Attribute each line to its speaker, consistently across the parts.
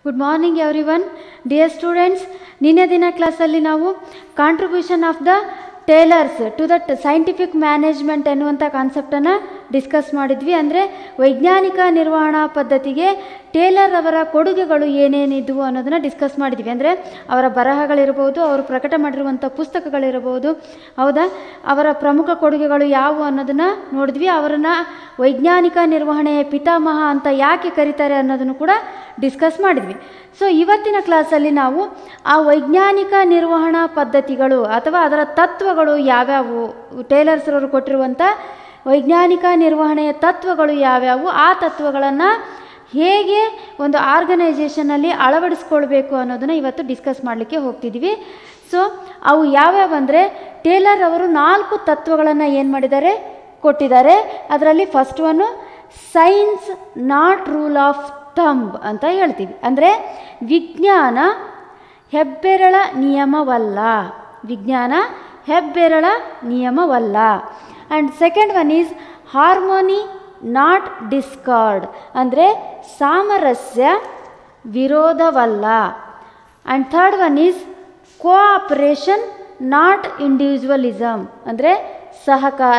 Speaker 1: good morning everyone dear students ನಿನ್ನೆ ದಿನ ಕ್ಲಾಸಲ್ಲಿ ನಾವು contribution of the Taylors to that scientific management ಎನ್ನುವಂಥ ಕಾನ್ಸೆಪ್ಟನ್ನು ಡಿಸ್ಕಸ್ ಮಾಡಿದ್ವಿ ಅಂದರೆ ವೈಜ್ಞಾನಿಕ ನಿರ್ವಹಣಾ ಪದ್ಧತಿಗೆ ಟೇಲರ್ ಅವರ ಕೊಡುಗೆಗಳು ಏನೇನಿದ್ವು ಅನ್ನೋದನ್ನು ಡಿಸ್ಕಸ್ ಮಾಡಿದ್ವಿ ಅಂದರೆ ಅವರ ಬರಹಗಳಿರ್ಬೋದು ಅವರು ಪ್ರಕಟ ಮಾಡಿರುವಂಥ ಪುಸ್ತಕಗಳಿರಬಹುದು ಹೌದಾ ಅವರ ಪ್ರಮುಖ ಕೊಡುಗೆಗಳು ಯಾವುವು ಅನ್ನೋದನ್ನು ನೋಡಿದ್ವಿ ಅವರನ್ನು ವೈಜ್ಞಾನಿಕ ನಿರ್ವಹಣೆಯ ಪಿತಾಮಹ ಅಂತ ಯಾಕೆ ಕರೀತಾರೆ ಅನ್ನೋದನ್ನು ಕೂಡ ಡಿಸ್ಕಸ್ ಮಾಡಿದ್ವಿ ಸೊ ಇವತ್ತಿನ ಕ್ಲಾಸಲ್ಲಿ ನಾವು ಆ ವೈಜ್ಞಾನಿಕ ನಿರ್ವಹಣಾ ಪದ್ಧತಿಗಳು ಅಥವಾ ಅದರ ತತ್ವಗಳು ಯಾವ್ಯಾವು ಟೇಲರ್ಸ್ರವರು ಕೊಟ್ಟಿರುವಂಥ ವೈಜ್ಞಾನಿಕ ನಿರ್ವಹಣೆಯ ತತ್ವಗಳು ಯಾವ್ಯಾವು ಆ ತತ್ವಗಳನ್ನು ಹೇಗೆ ಒಂದು ಆರ್ಗನೈಜೇಷನಲ್ಲಿ ಅಳವಡಿಸ್ಕೊಳ್ಬೇಕು ಅನ್ನೋದನ್ನು ಇವತ್ತು ಡಿಸ್ಕಸ್ ಮಾಡಲಿಕ್ಕೆ ಹೋಗ್ತಿದ್ದೀವಿ ಸೊ ಅವು ಯಾವ್ಯಾವು ಅಂದರೆ ಟೇಲರ್ ಅವರು ನಾಲ್ಕು ತತ್ವಗಳನ್ನು ಏನು ಮಾಡಿದ್ದಾರೆ ಕೊಟ್ಟಿದ್ದಾರೆ ಅದರಲ್ಲಿ first one science not rule of thumb ಅಂತ ಹೇಳ್ತೀವಿ ಅಂದರೆ ವಿಜ್ಞಾನ ಹೆಬ್ಬೆರಳ ನಿಯಮವಲ್ಲ ವಿಜ್ಞಾನ ಹೆಬ್ಬೆರಳ ನಿಯಮವಲ್ಲ and second one is harmony not discord ಅಂದರೆ ಸಾಮರಸ್ಯ ವಿರೋಧವಲ್ಲ and third one is cooperation not individualism ಅಂದರೆ ಸಹಕಾರ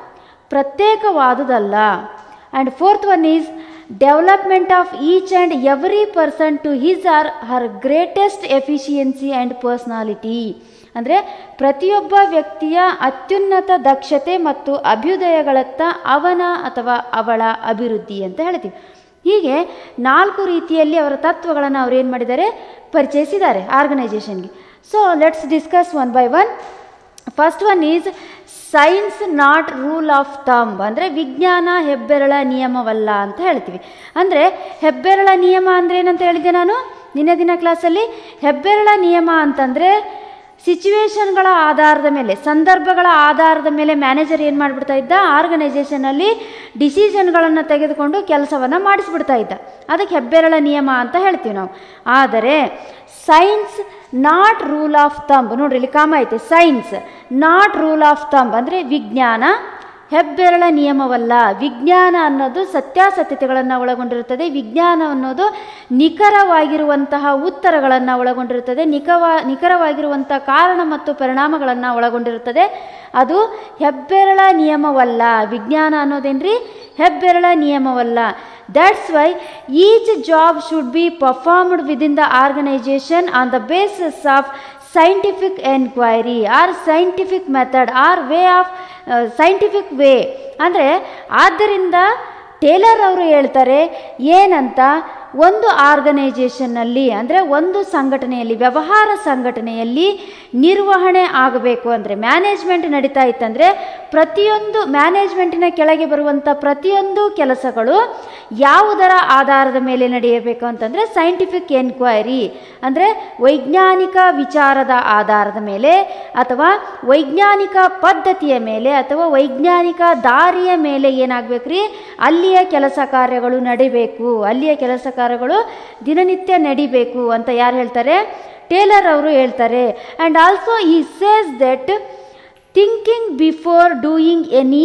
Speaker 1: ಪ್ರತ್ಯೇಕವಾದುದಲ್ಲ and fourth one is development of each and every person to his or her greatest efficiency and personality ಅಂದರೆ ಪ್ರತಿಯೊಬ್ಬ ವ್ಯಕ್ತಿಯ ಅತ್ಯುನ್ನತ ದಕ್ಷತೆ ಮತ್ತು ಅಭ್ಯುದಯಗಳತ್ತ ಅವನ ಅಥವಾ ಅವಳ ಅಭಿವೃದ್ಧಿ ಅಂತ ಹೇಳ್ತೀವಿ ಹೀಗೆ ನಾಲ್ಕು ರೀತಿಯಲ್ಲಿ ಅವರ ತತ್ವಗಳನ್ನು ಅವರು ಏನು ಮಾಡಿದ್ದಾರೆ ಪರಿಚಯಿಸಿದ್ದಾರೆ ಆರ್ಗನೈಜೇಷನ್ಗೆ so let's discuss one by one first one is science not rule of thumb ಅಂದರೆ ವಿಜ್ಞಾನ ಹೆಬ್ಬೆರಳ ನಿಯಮವಲ್ಲ ಅಂತ ಹೇಳ್ತೀವಿ ಅಂದರೆ ಹೆಬ್ಬೆರಳ ನಿಯಮ ಅಂದರೆ ಏನಂತ ಹೇಳಿದ್ದೆ ನಾನು ನಿನ್ನೆ ದಿನ ಕ್ಲಾಸಲ್ಲಿ ಹೆಬ್ಬೆರಳ ನಿಯಮ ಅಂತಂದರೆ ಸಿಚುವೇಶನ್ಗಳ ಆಧಾರದ ಮೇಲೆ ಸಂದರ್ಭಗಳ ಆಧಾರದ ಮೇಲೆ ಮ್ಯಾನೇಜರ್ ಏನು ಮಾಡಿಬಿಡ್ತಾ ಇದ್ದ ಆರ್ಗನೈಜೇಷನಲ್ಲಿ ಡಿಸಿಷನ್ಗಳನ್ನು ತೆಗೆದುಕೊಂಡು ಕೆಲಸವನ್ನು ಮಾಡಿಸ್ಬಿಡ್ತಾ ಇದ್ದ ಅದಕ್ಕೆ ಹೆಬ್ಬೆರಳ ನಿಯಮ ಅಂತ ಹೇಳ್ತೀವಿ ನಾವು ಆದರೆ science not rule of thumb ನೋಡ್ರಿ ಇಲ್ಲಿ ಕಾಮ ಐತೆ science not rule of thumb ಅಂದರೆ ವಿಜ್ಞಾನ ಹೆಬ್ಬೆರಳ ನಿಯಮವಲ್ಲ ವಿಜ್ಞಾನ ಅನ್ನೋದು ಸತ್ಯಾಸತ್ಯತೆಗಳನ್ನು ಒಳಗೊಂಡಿರುತ್ತದೆ ವಿಜ್ಞಾನ ಅನ್ನೋದು ನಿಖರವಾಗಿರುವಂತಹ ಉತ್ತರಗಳನ್ನು ಒಳಗೊಂಡಿರುತ್ತದೆ ನಿಖವಾ ನಿಖರವಾಗಿರುವಂಥ ಕಾರಣ ಮತ್ತು ಪರಿಣಾಮಗಳನ್ನು ಒಳಗೊಂಡಿರುತ್ತದೆ ಅದು ಹೆಬ್ಬೆರಳ ನಿಯಮವಲ್ಲ ವಿಜ್ಞಾನ ಅನ್ನೋದೇನ್ರಿ ಹೆಬ್ಬೆರಳ ನಿಯಮವಲ್ಲ that's why each job should be performed within the organization on the basis of scientific enquiry or scientific method or way of scientific way ಅಂದರೆ ಆದ್ದರಿಂದ ಟೇಲರ್ ಅವರು ಹೇಳ್ತಾರೆ ಏನಂತ ಒಂದು ಆರ್ಗನೈಜೇಷನ್ನಲ್ಲಿ ಅಂದರೆ ಒಂದು ಸಂಘಟನೆಯಲ್ಲಿ ವ್ಯವಹಾರ ಸಂಘಟನೆಯಲ್ಲಿ ನಿರ್ವಹಣೆ ಆಗಬೇಕು ಅಂದರೆ ಮ್ಯಾನೇಜ್ಮೆಂಟ್ ನಡೀತಾ ಇತ್ತಂದರೆ ಪ್ರತಿಯೊಂದು ಮ್ಯಾನೇಜ್ಮೆಂಟಿನ ಕೆಳಗೆ ಬರುವಂಥ ಪ್ರತಿಯೊಂದು ಕೆಲಸಗಳು ಯಾವುದರ ಆಧಾರದ ಮೇಲೆ ನಡೆಯಬೇಕು ಅಂತಂದರೆ ಸೈಂಟಿಫಿಕ್ ಎನ್ಕ್ವೈರಿ ಅಂದರೆ ವೈಜ್ಞಾನಿಕ ವಿಚಾರದ ಆಧಾರದ ಮೇಲೆ ಅಥವಾ ವೈಜ್ಞಾನಿಕ ಪದ್ಧತಿಯ ಮೇಲೆ ಅಥವಾ ವೈಜ್ಞಾನಿಕ ದಾರಿಯ ಮೇಲೆ ಏನಾಗಬೇಕು ರೀ ಅಲ್ಲಿಯ ಕೆಲಸ ಕಾರ್ಯಗಳು ನಡಿಬೇಕು ಅಲ್ಲಿಯ ಕೆಲಸ ಕಾರ್ಯಗಳು ದಿನನಿತ್ಯ ನಡಿಬೇಕು ಅಂತ ಯಾರು ಹೇಳ್ತಾರೆ ಟೇಲರ್ ಅವರು ಹೇಳ್ತಾರೆ and also he says that thinking before doing any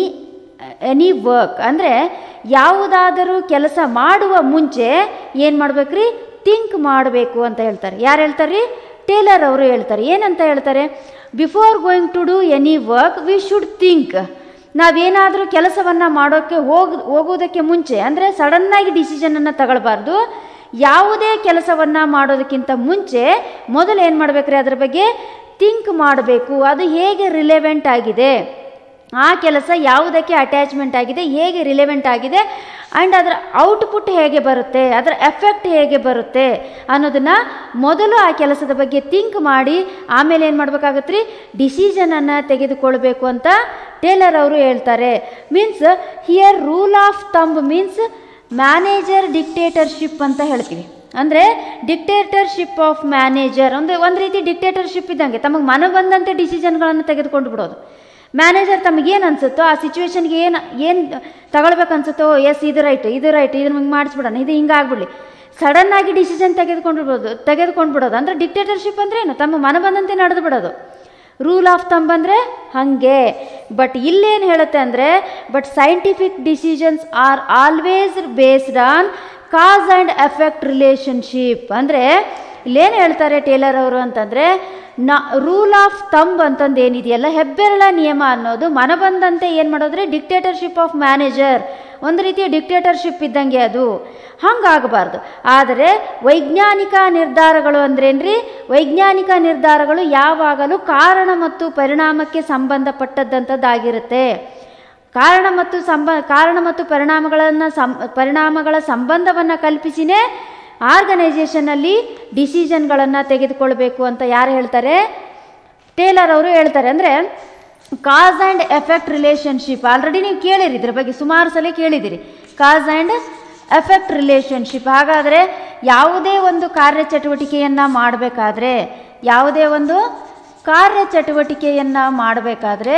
Speaker 1: any work ಅಂದರೆ ಯಾವುದಾದರೂ ಕೆಲಸ ಮಾಡುವ ಮುಂಚೆ ಏನು ಮಾಡ್ಬೇಕ್ರಿ ಥಿಂಕ್ ಮಾಡಬೇಕು ಅಂತ ಹೇಳ್ತಾರೆ ಯಾರು ಹೇಳ್ತಾರೆ ರೀ ಟೇಲರ್ ಅವರು ಹೇಳ್ತಾರೆ ಏನಂತ ಹೇಳ್ತಾರೆ before going to do any work we should think ನಾವೇನಾದರೂ ಕೆಲಸವನ್ನು ಮಾಡೋಕ್ಕೆ ಹೋಗ್ ಹೋಗೋದಕ್ಕೆ ಮುಂಚೆ ಅಂದರೆ ಸಡನ್ನಾಗಿ ಡಿಸಿಷನನ್ನು ತಗೊಳ್ಬಾರ್ದು ಯಾವುದೇ ಕೆಲಸವನ್ನು ಮಾಡೋದಕ್ಕಿಂತ ಮುಂಚೆ ಮೊದಲು ಏನು ಮಾಡಬೇಕ್ರಿ ಅದ್ರ ಬಗ್ಗೆ ಥಿಂಕ್ ಮಾಡಬೇಕು ಅದು ಹೇಗೆ ರಿಲೆವೆಂಟ್ ಆಗಿದೆ ಆ ಕೆಲಸ ಯಾವುದಕ್ಕೆ ಅಟ್ಯಾಚ್ಮೆಂಟ್ ಆಗಿದೆ ಹೇಗೆ ರಿಲೆವೆಂಟ್ ಆಗಿದೆ ಆ್ಯಂಡ್ ಅದರ ಔಟ್ಪುಟ್ ಹೇಗೆ ಬರುತ್ತೆ ಅದರ ಎಫೆಕ್ಟ್ ಹೇಗೆ ಬರುತ್ತೆ ಅನ್ನೋದನ್ನು ಮೊದಲು ಆ ಕೆಲಸದ ಬಗ್ಗೆ ಥಿಂಕ್ ಮಾಡಿ ಆಮೇಲೆ ಏನು ಮಾಡ್ಬೇಕಾಗತ್ತೆ ರೀ ಡಿಸಿಷನನ್ನು ತೆಗೆದುಕೊಳ್ಬೇಕು ಅಂತ ಟೇಲರ್ ಅವರು ಹೇಳ್ತಾರೆ means here rule of thumb means manager dictatorship ಅಂತ ಹೇಳ್ತೀವಿ ಅಂದರೆ ಡಿಕ್ಟೇಟರ್ಶಿಪ್ ಆಫ್ ಮ್ಯಾನೇಜರ್ ಒಂದು ಒಂದು ರೀತಿ ಡಿಕ್ಟೇಟರ್ಶಿಪ್ ಇದ್ದಂಗೆ ತಮಗೆ ಮನ ಬಂದಂತೆ ಡಿಸಿಷನ್ಗಳನ್ನು ತೆಗೆದುಕೊಂಡು ಬಿಡೋದು ಮ್ಯಾನೇಜರ್ ತಮಗೇನು ಅನಿಸುತ್ತೋ ಆ ಸಿಚುವೇಶನ್ಗೆ ಏನು ಏನು ತಗೊಳ್ಬೇಕು ಅನ್ಸುತ್ತೋ ಎಸ್ ಇದು ರೈಟ್ ಇದು ರೈಟ್ ಇದನ್ನ ಹಿಂಗೆ ಮಾಡಿಸ್ಬಿಡೋಣ ಇದು ಹಿಂಗೆ ಆಗ್ಬಿಡಲಿ ಸಡನ್ನಾಗಿ ಡಿಸಿಷನ್ ತೆಗೆದುಕೊಂಡು ಬಿಡೋದು ತೆಗೆದುಕೊಂಡು ಬಿಡೋದು ಅಂದರೆ ಡಿಕ್ಟೇಟರ್ಶಿಪ್ ಅಂದರೆ ಏನು ತಮ್ಮ ಮನ ಬಂದಂತೆ ನಡೆದು ಬಿಡೋದು ರೂಲ್ ಆಫ್ ತಂಬ್ ಅಂದರೆ ಹಾಗೆ ಬಟ್ ಇಲ್ಲೇನು ಹೇಳುತ್ತೆ ಅಂದರೆ but scientific decisions are always based on cause and effect relationship ಅಂದರೆ ಇಲ್ಲೇನು ಹೇಳ್ತಾರೆ ಟೇಲರ್ ಅವರು ಅಂತಂದರೆ ನ ರೂಲ್ ಆಫ್ ತಂಬ್ ಅಂತಂದು ಏನಿದೆಯಲ್ಲ ಹೆಬ್ಬೆರಳ ನಿಯಮ ಅನ್ನೋದು ಮನಬಂದಂತೆ ಏನು ಮಾಡೋದ್ರೆ ಡಿಕ್ಟೇಟರ್ಶಿಪ್ ಆಫ್ ಮ್ಯಾನೇಜರ್ ಒಂದು ರೀತಿಯ ಡಿಕ್ಟೇಟರ್ಶಿಪ್ ಇದ್ದಂಗೆ ಅದು ಹಂಗಾಗಬಾರ್ದು ಆದರೆ ವೈಜ್ಞಾನಿಕ ನಿರ್ಧಾರಗಳು ಅಂದ್ರೇನ್ರಿ ವೈಜ್ಞಾನಿಕ ನಿರ್ಧಾರಗಳು ಯಾವಾಗಲೂ ಕಾರಣ ಮತ್ತು ಪರಿಣಾಮಕ್ಕೆ ಸಂಬಂಧಪಟ್ಟದ್ದಂಥದ್ದಾಗಿರುತ್ತೆ ಕಾರಣ ಮತ್ತು ಸಂಬ ಕಾರಣ ಮತ್ತು ಪರಿಣಾಮಗಳನ್ನು ಸಂ ಪರಿಣಾಮಗಳ ಸಂಬಂಧವನ್ನು ಕಲ್ಪಿಸಿನೇ ಆರ್ಗನೈಸೇಷನಲ್ಲಿ ಡಿಸಿಷನ್ಗಳನ್ನು ತೆಗೆದುಕೊಳ್ಬೇಕು ಅಂತ ಯಾರು ಹೇಳ್ತಾರೆ ಟೇಲರ್ ಅವರು ಹೇಳ್ತಾರೆ ಅಂದರೆ cause and effect relationship already ನೀವು ಕೇಳಿರಿ ಇದ್ರ ಬಗ್ಗೆ ಸುಮಾರು ಸಲ ಕೇಳಿದಿರಿ ಕಾಸ್ ಆ್ಯಂಡ್ ಎಫೆಕ್ಟ್ ರಿಲೇಷನ್ಶಿಪ್ ಹಾಗಾದರೆ ಯಾವುದೇ ಒಂದು ಕಾರ್ಯಚಟುವಟಿಕೆಯನ್ನು ಮಾಡಬೇಕಾದ್ರೆ ಯಾವುದೇ ಒಂದು ಕಾರ್ಯಚಟುವಟಿಕೆಯನ್ನು ಮಾಡಬೇಕಾದ್ರೆ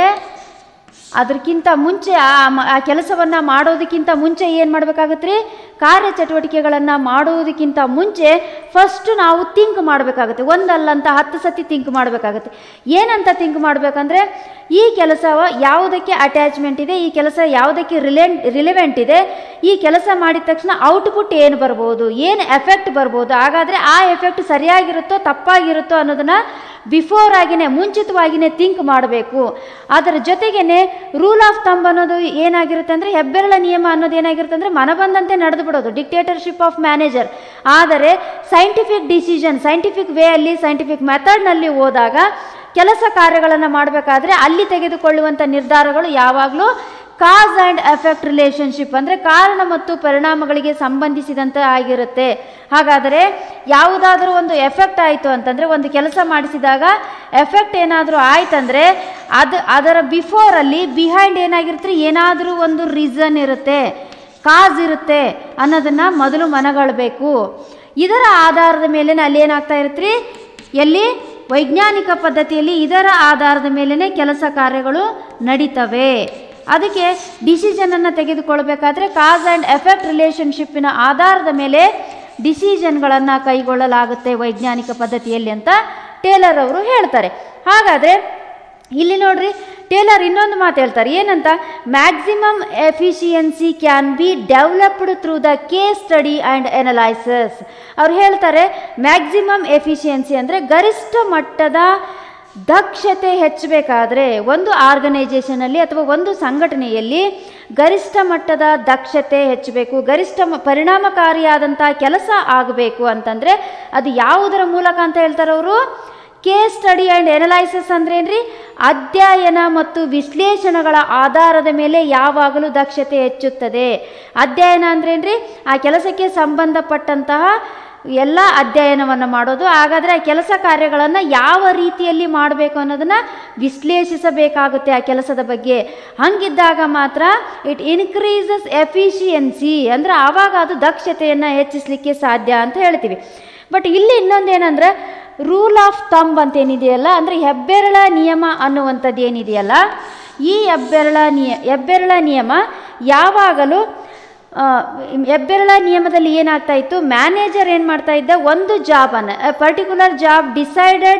Speaker 1: ಅದಕ್ಕಿಂತ ಮುಂಚೆ ಆ ಮ- ಆ ಕೆಲಸವನ್ನು ಮಾಡೋದಕ್ಕಿಂತ ಮುಂಚೆ ಏನು ಮಾಡಬೇಕಾಗತ್ತೆ ರೀ ಕಾರ್ಯಚಟುವಟಿಕೆಗಳನ್ನು ಮಾಡುವುದಕ್ಕಿಂತ ಮುಂಚೆ ಫಸ್ಟ್ ನಾವು ಥಿಂಕ್ ಮಾಡಬೇಕಾಗುತ್ತೆ ಒಂದಲ್ಲ ಅಂತ ಹತ್ತು ಸತಿ ಥಿಂಕ್ ಮಾಡಬೇಕಾಗುತ್ತೆ ಏನಂತ ಥಿಂಕ್ ಮಾಡಬೇಕಂದ್ರೆ ಈ ಕೆಲಸ ಯಾವುದಕ್ಕೆ ಅಟ್ಯಾಚ್ಮೆಂಟ್ ಇದೆ ಈ ಕೆಲಸ ಯಾವುದಕ್ಕೆ ರಿಲೆಂಟ್ ರಿಲೆವೆಂಟ್ ಇದೆ ಈ ಕೆಲಸ ಮಾಡಿದ ತಕ್ಷಣ ಔಟ್ಪುಟ್ ಏನು ಬರ್ಬೋದು ಏನು ಎಫೆಕ್ಟ್ ಬರ್ಬೋದು ಹಾಗಾದರೆ ಆ ಎಫೆಕ್ಟ್ ಸರಿಯಾಗಿರುತ್ತೋ ತಪ್ಪಾಗಿರುತ್ತೋ ಅನ್ನೋದನ್ನು ಬಿಫೋರ್ ಆಗಿನೇ ಮುಂಚಿತವಾಗಿಯೇ ಥಿಂಕ್ ಮಾಡಬೇಕು ಅದರ ಜೊತೆಗೇನೆ ರೂಲ್ ಆಫ್ ತಂಬ್ ಅನ್ನೋದು ಏನಾಗಿರುತ್ತೆ ಅಂದರೆ ಹೆಬ್ಬೆರಳ ನಿಯಮ ಅನ್ನೋದು ಏನಾಗಿರುತ್ತೆ ಅಂದರೆ ಮನಬಂದಂತೆ ನಡೆದು ಬಿಡೋದು ಡಿಕ್ಟೇಟರ್ಶಿಪ್ ಆಫ್ ಮ್ಯಾನೇಜರ್ ಆದರೆ ಸೈಂಟಿಫಿಕ್ ಡಿಸಿಷನ್ ಸೈಂಟಿಫಿಕ್ ವೇ ಅಲ್ಲಿ ಸೈಂಟಿಫಿಕ್ ಮೆಥಡ್ನಲ್ಲಿ ಹೋದಾಗ ಕೆಲಸ ಕಾರ್ಯಗಳನ್ನು ಮಾಡಬೇಕಾದ್ರೆ ಅಲ್ಲಿ ತೆಗೆದುಕೊಳ್ಳುವಂಥ ನಿರ್ಧಾರಗಳು ಯಾವಾಗಲೂ ಕಾಸ್ ಆ್ಯಂಡ್ ಎಫೆಕ್ಟ್ ರಿಲೇಷನ್ಶಿಪ್ ಅಂದರೆ ಕಾರಣ ಮತ್ತು ಪರಿಣಾಮಗಳಿಗೆ ಸಂಬಂಧಿಸಿದಂತೆ ಆಗಿರುತ್ತೆ ಹಾಗಾದರೆ ಯಾವುದಾದ್ರೂ ಒಂದು ಎಫೆಕ್ಟ್ ಆಯಿತು ಅಂತಂದರೆ ಒಂದು ಕೆಲಸ ಮಾಡಿಸಿದಾಗ ಎಫೆಕ್ಟ್ ಏನಾದರೂ ಆಯ್ತಂದರೆ ಅದು ಅದರ ಬಿಫೋರಲ್ಲಿ ಬಿಹೈಂಡ್ ಏನಾಗಿರುತ್ತೆ ಏನಾದರೂ ಒಂದು ರೀಸನ್ ಇರುತ್ತೆ ಕಾಸ್ ಇರುತ್ತೆ ಅನ್ನೋದನ್ನು ಮೊದಲು ಮನಗೊಳ್ಬೇಕು ಇದರ ಆಧಾರದ ಮೇಲೆ ಅಲ್ಲಿ ಏನಾಗ್ತಾ ಇರುತ್ತೆ ಎಲ್ಲಿ ವೈಜ್ಞಾನಿಕ ಪದ್ಧತಿಯಲ್ಲಿ ಇದರ ಆಧಾರದ ಮೇಲೇ ಕೆಲಸ ಕಾರ್ಯಗಳು ನಡೀತವೆ ಅದಕ್ಕೆ ಡಿಸಿಷನನ್ನು ತೆಗೆದುಕೊಳ್ಬೇಕಾದ್ರೆ ಕಾಸ್ ಆ್ಯಂಡ್ ಎಫೆಕ್ಟ್ ರಿಲೇಷನ್ಶಿಪ್ಪಿನ ಆಧಾರದ ಮೇಲೆ ಡಿಸಿಷನ್ಗಳನ್ನು ಕೈಗೊಳ್ಳಲಾಗುತ್ತೆ ವೈಜ್ಞಾನಿಕ ಪದ್ಧತಿಯಲ್ಲಿ ಅಂತ ಟೇಲರ್ ಅವರು ಹೇಳ್ತಾರೆ ಹಾಗಾದರೆ ಇಲ್ಲಿ ನೋಡ್ರಿ ಟೇಲರ್ ಇನ್ನೊಂದು ಮಾತು ಹೇಳ್ತಾರೆ ಏನಂತ maximum efficiency can be developed through the case study and analyses ಅವ್ರು ಹೇಳ್ತಾರೆ ಮ್ಯಾಕ್ಸಿಮಮ್ ಎಫಿಷಿಯನ್ಸಿ ಅಂದರೆ ಗರಿಷ್ಠ ಮಟ್ಟದ ದಕ್ಷತೆ ಹೆಚ್ಚಬೇಕಾದ್ರೆ ಒಂದು ಆರ್ಗನೈಜೇಷನಲ್ಲಿ ಅಥವಾ ಒಂದು ಸಂಘಟನೆಯಲ್ಲಿ ಗರಿಷ್ಠ ಮಟ್ಟದ ದಕ್ಷತೆ ಹೆಚ್ಚಬೇಕು ಗರಿಷ್ಠ ಮ- ಪರಿಣಾಮಕಾರಿಯಾದಂಥ ಕೆಲಸ ಆಗಬೇಕು ಅಂತಂದರೆ ಅದು ಯಾವುದರ ಮೂಲಕ ಅಂತ ಹೇಳ್ತಾರೆ ಅವರು ಕೇಸ್ ಸ್ಟಡಿ ಆ್ಯಂಡ್ ಎನಲೈಸಿಸ್ ಅಂದ್ರೇನ್ರಿ ಅಧ್ಯಯನ ಮತ್ತು ವಿಶ್ಲೇಷಣೆಗಳ ಆಧಾರದ ಮೇಲೆ ಯಾವಾಗಲೂ ದಕ್ಷತೆ ಹೆಚ್ಚುತ್ತದೆ ಅಧ್ಯಯನ ಅಂದ್ರೇನ್ರಿ ಆ ಕೆಲಸಕ್ಕೆ ಸಂಬಂಧಪಟ್ಟಂತಹ ಎಲ್ಲ ಅಧ್ಯಯನವನ್ನು ಮಾಡೋದು ಹಾಗಾದರೆ ಆ ಕೆಲಸ ಕಾರ್ಯಗಳನ್ನು ಯಾವ ರೀತಿಯಲ್ಲಿ ಮಾಡಬೇಕು ಅನ್ನೋದನ್ನು ವಿಶ್ಲೇಷಿಸಬೇಕಾಗುತ್ತೆ ಆ ಕೆಲಸದ ಬಗ್ಗೆ ಹಂಗಿದ್ದಾಗ ಮಾತ್ರ ಇಟ್ ಇನ್ಕ್ರೀಸಸ್ ಎಫಿಷಿಯನ್ಸಿ ಅಂದರೆ ಆವಾಗ ಅದು ದಕ್ಷತೆಯನ್ನು ಹೆಚ್ಚಿಸಲಿಕ್ಕೆ ಸಾಧ್ಯ ಅಂತ ಹೇಳ್ತೀವಿ ಬಟ್ ಇಲ್ಲಿ ಇನ್ನೊಂದೇನೆಂದರೆ ರೂಲ್ ಆಫ್ ತಂಬ್ ಅಂತ ಏನಿದೆಯಲ್ಲ ಅಂದರೆ ಹೆಬ್ಬೆರಳ ನಿಯಮ ಅನ್ನುವಂಥದ್ದು ಏನಿದೆಯಲ್ಲ ಈ ಹೆಬ್ಬೆರಳ ನಿಯ ಹೆಬ್ಬೆರಳ ನಿಯಮ ಯಾವಾಗಲೂ ಆ, ಹೆಬ್ಬೆರಳ ನಿಯಮದಲ್ಲಿ ಏನಾಗ್ತಾ ಇತ್ತು ಮ್ಯಾನೇಜರ್ ಏನು ಮಾಡ್ತಾ ಇದ್ದ ಒಂದು ಜಾಬನ್ನು particular job decided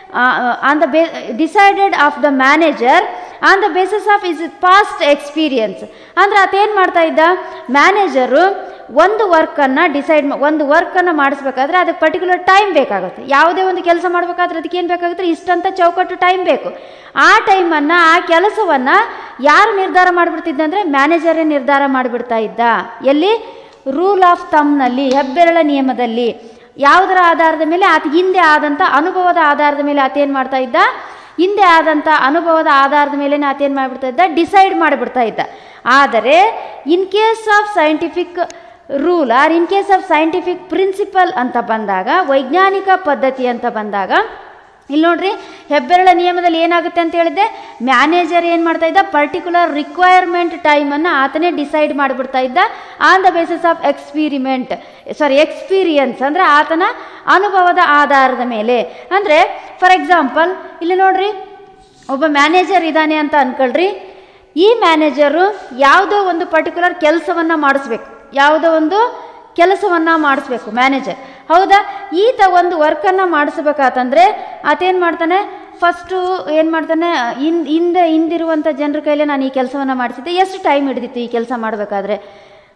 Speaker 1: on the bay decided of the manager on the basis of is past experience ಅಂದರೆ ಆತೇನು ಮಾಡ್ತಾ ಇದ್ದ ಮ್ಯಾನೇಜರು ಒಂದು ವರ್ಕನ್ನು ಡಿಸೈಡ್ ಒಂದು ವರ್ಕನ್ನು ಮಾಡಿಸ್ಬೇಕಾದ್ರೆ ಅದಕ್ಕೆ ಪರ್ಟಿಕ್ಯುಲರ್ ಟೈಮ್ ಬೇಕಾಗುತ್ತೆ ಯಾವುದೇ ಒಂದು ಕೆಲಸ ಮಾಡಬೇಕಾದ್ರೆ ಅದಕ್ಕೆ ಏನು ಬೇಕಾಗುತ್ತೆ ಇಷ್ಟಂತ ಚೌಕಟ್ಟು ಟೈಮ್ ಬೇಕು ಆ ಟೈಮನ್ನು ಆ ಕೆಲಸವನ್ನು ಯಾರು ನಿರ್ಧಾರ ಮಾಡಿಬಿಡ್ತಿದ್ದಂದರೆ ಮ್ಯಾನೇಜರೇ ನಿರ್ಧಾರ ಮಾಡಿಬಿಡ್ತಾ ಇದ್ದ ಎಲ್ಲಿ ರೂಲ್ ಆಫ್ ತಮ್ನಲ್ಲಿ ಹೆಬ್ಬೆರಳ ನಿಯಮದಲ್ಲಿ ಯಾವುದರ ಆಧಾರದ ಮೇಲೆ ಆತ ಹಿಂದೆ ಆದಂಥ ಅನುಭವದ ಆಧಾರದ ಮೇಲೆ ಆತ ಏನು ಮಾಡ್ತಾ ಇದ್ದ ಹಿಂದೆ ಆದಂಥ ಅನುಭವದ ಆಧಾರದ ಮೇಲೆ ಆತ ಏನು ಮಾಡಿಬಿಡ್ತಾ ಇದ್ದ ಡಿಸೈಡ್ ಮಾಡಿಬಿಡ್ತಾ ಇದ್ದ ಆದರೆ in case of scientific rule or in case of scientific principle ಅಂತ ಬಂದಾಗ ವೈಜ್ಞಾನಿಕ ಪದ್ಧತಿ ಅಂತ ಬಂದಾಗ ಇಲ್ಲಿ ನೋಡ್ರಿ ಹೆಬ್ಬೆರಳ ನಿಯಮದಲ್ಲಿ ಏನಾಗುತ್ತೆ ಅಂತ ಹೇಳಿದ್ದೆ ಮ್ಯಾನೇಜರ್ ಏನು ಮಾಡ್ತಾ ಇದ್ದ ಪರ್ಟಿಕ್ಯುಲರ್ ರಿಕ್ವೈರ್ಮೆಂಟ್ ಟೈಮನ್ನು ಆತನೇ ಡಿಸೈಡ್ ಮಾಡಿಬಿಡ್ತಾ ಇದ್ದ on the basis of experiment sorry experience ಅಂದರೆ ಆತನ ಅನುಭವದ ಆಧಾರದ ಮೇಲೆ ಅಂದರೆ ಫಾರ್ ಎಕ್ಸಾಂಪಲ್ ಇಲ್ಲಿ ನೋಡ್ರಿ ಒಬ್ಬ ಮ್ಯಾನೇಜರ್ ಇದ್ದಾನೆ ಅಂತ ಅನ್ಕೊಳ್ರಿ ಈ ಮ್ಯಾನೇಜರು ಯಾವುದೋ ಒಂದು ಪರ್ಟಿಕ್ಯುಲರ್ ಕೆಲಸವನ್ನು ಮಾಡಿಸ್ಬೇಕು ಯಾವುದೋ ಒಂದು ಕೆಲಸವನ್ನು ಮಾಡಿಸ್ಬೇಕು ಮ್ಯಾನೇಜರ್ ಹೌದಾ ಈತ ಒಂದು ವರ್ಕನ್ನು ಮಾಡಿಸ್ಬೇಕಾತಂದ್ರೆ ಆತೇನು ಮಾಡ್ತಾನೆ ಫಸ್ಟು ಏನು ಮಾಡ್ತಾನೆ ಇನ್ ಹಿಂದೆ ಹಿಂದಿರುವಂಥ ಜನರ ಕೈಲೇ ನಾನು ಈ ಕೆಲಸವನ್ನು ಮಾಡಿಸಿದ್ದೆ ಎಷ್ಟು ಟೈಮ್ ಹಿಡಿದಿತ್ತು ಈ ಕೆಲಸ ಮಾಡಬೇಕಾದ್ರೆ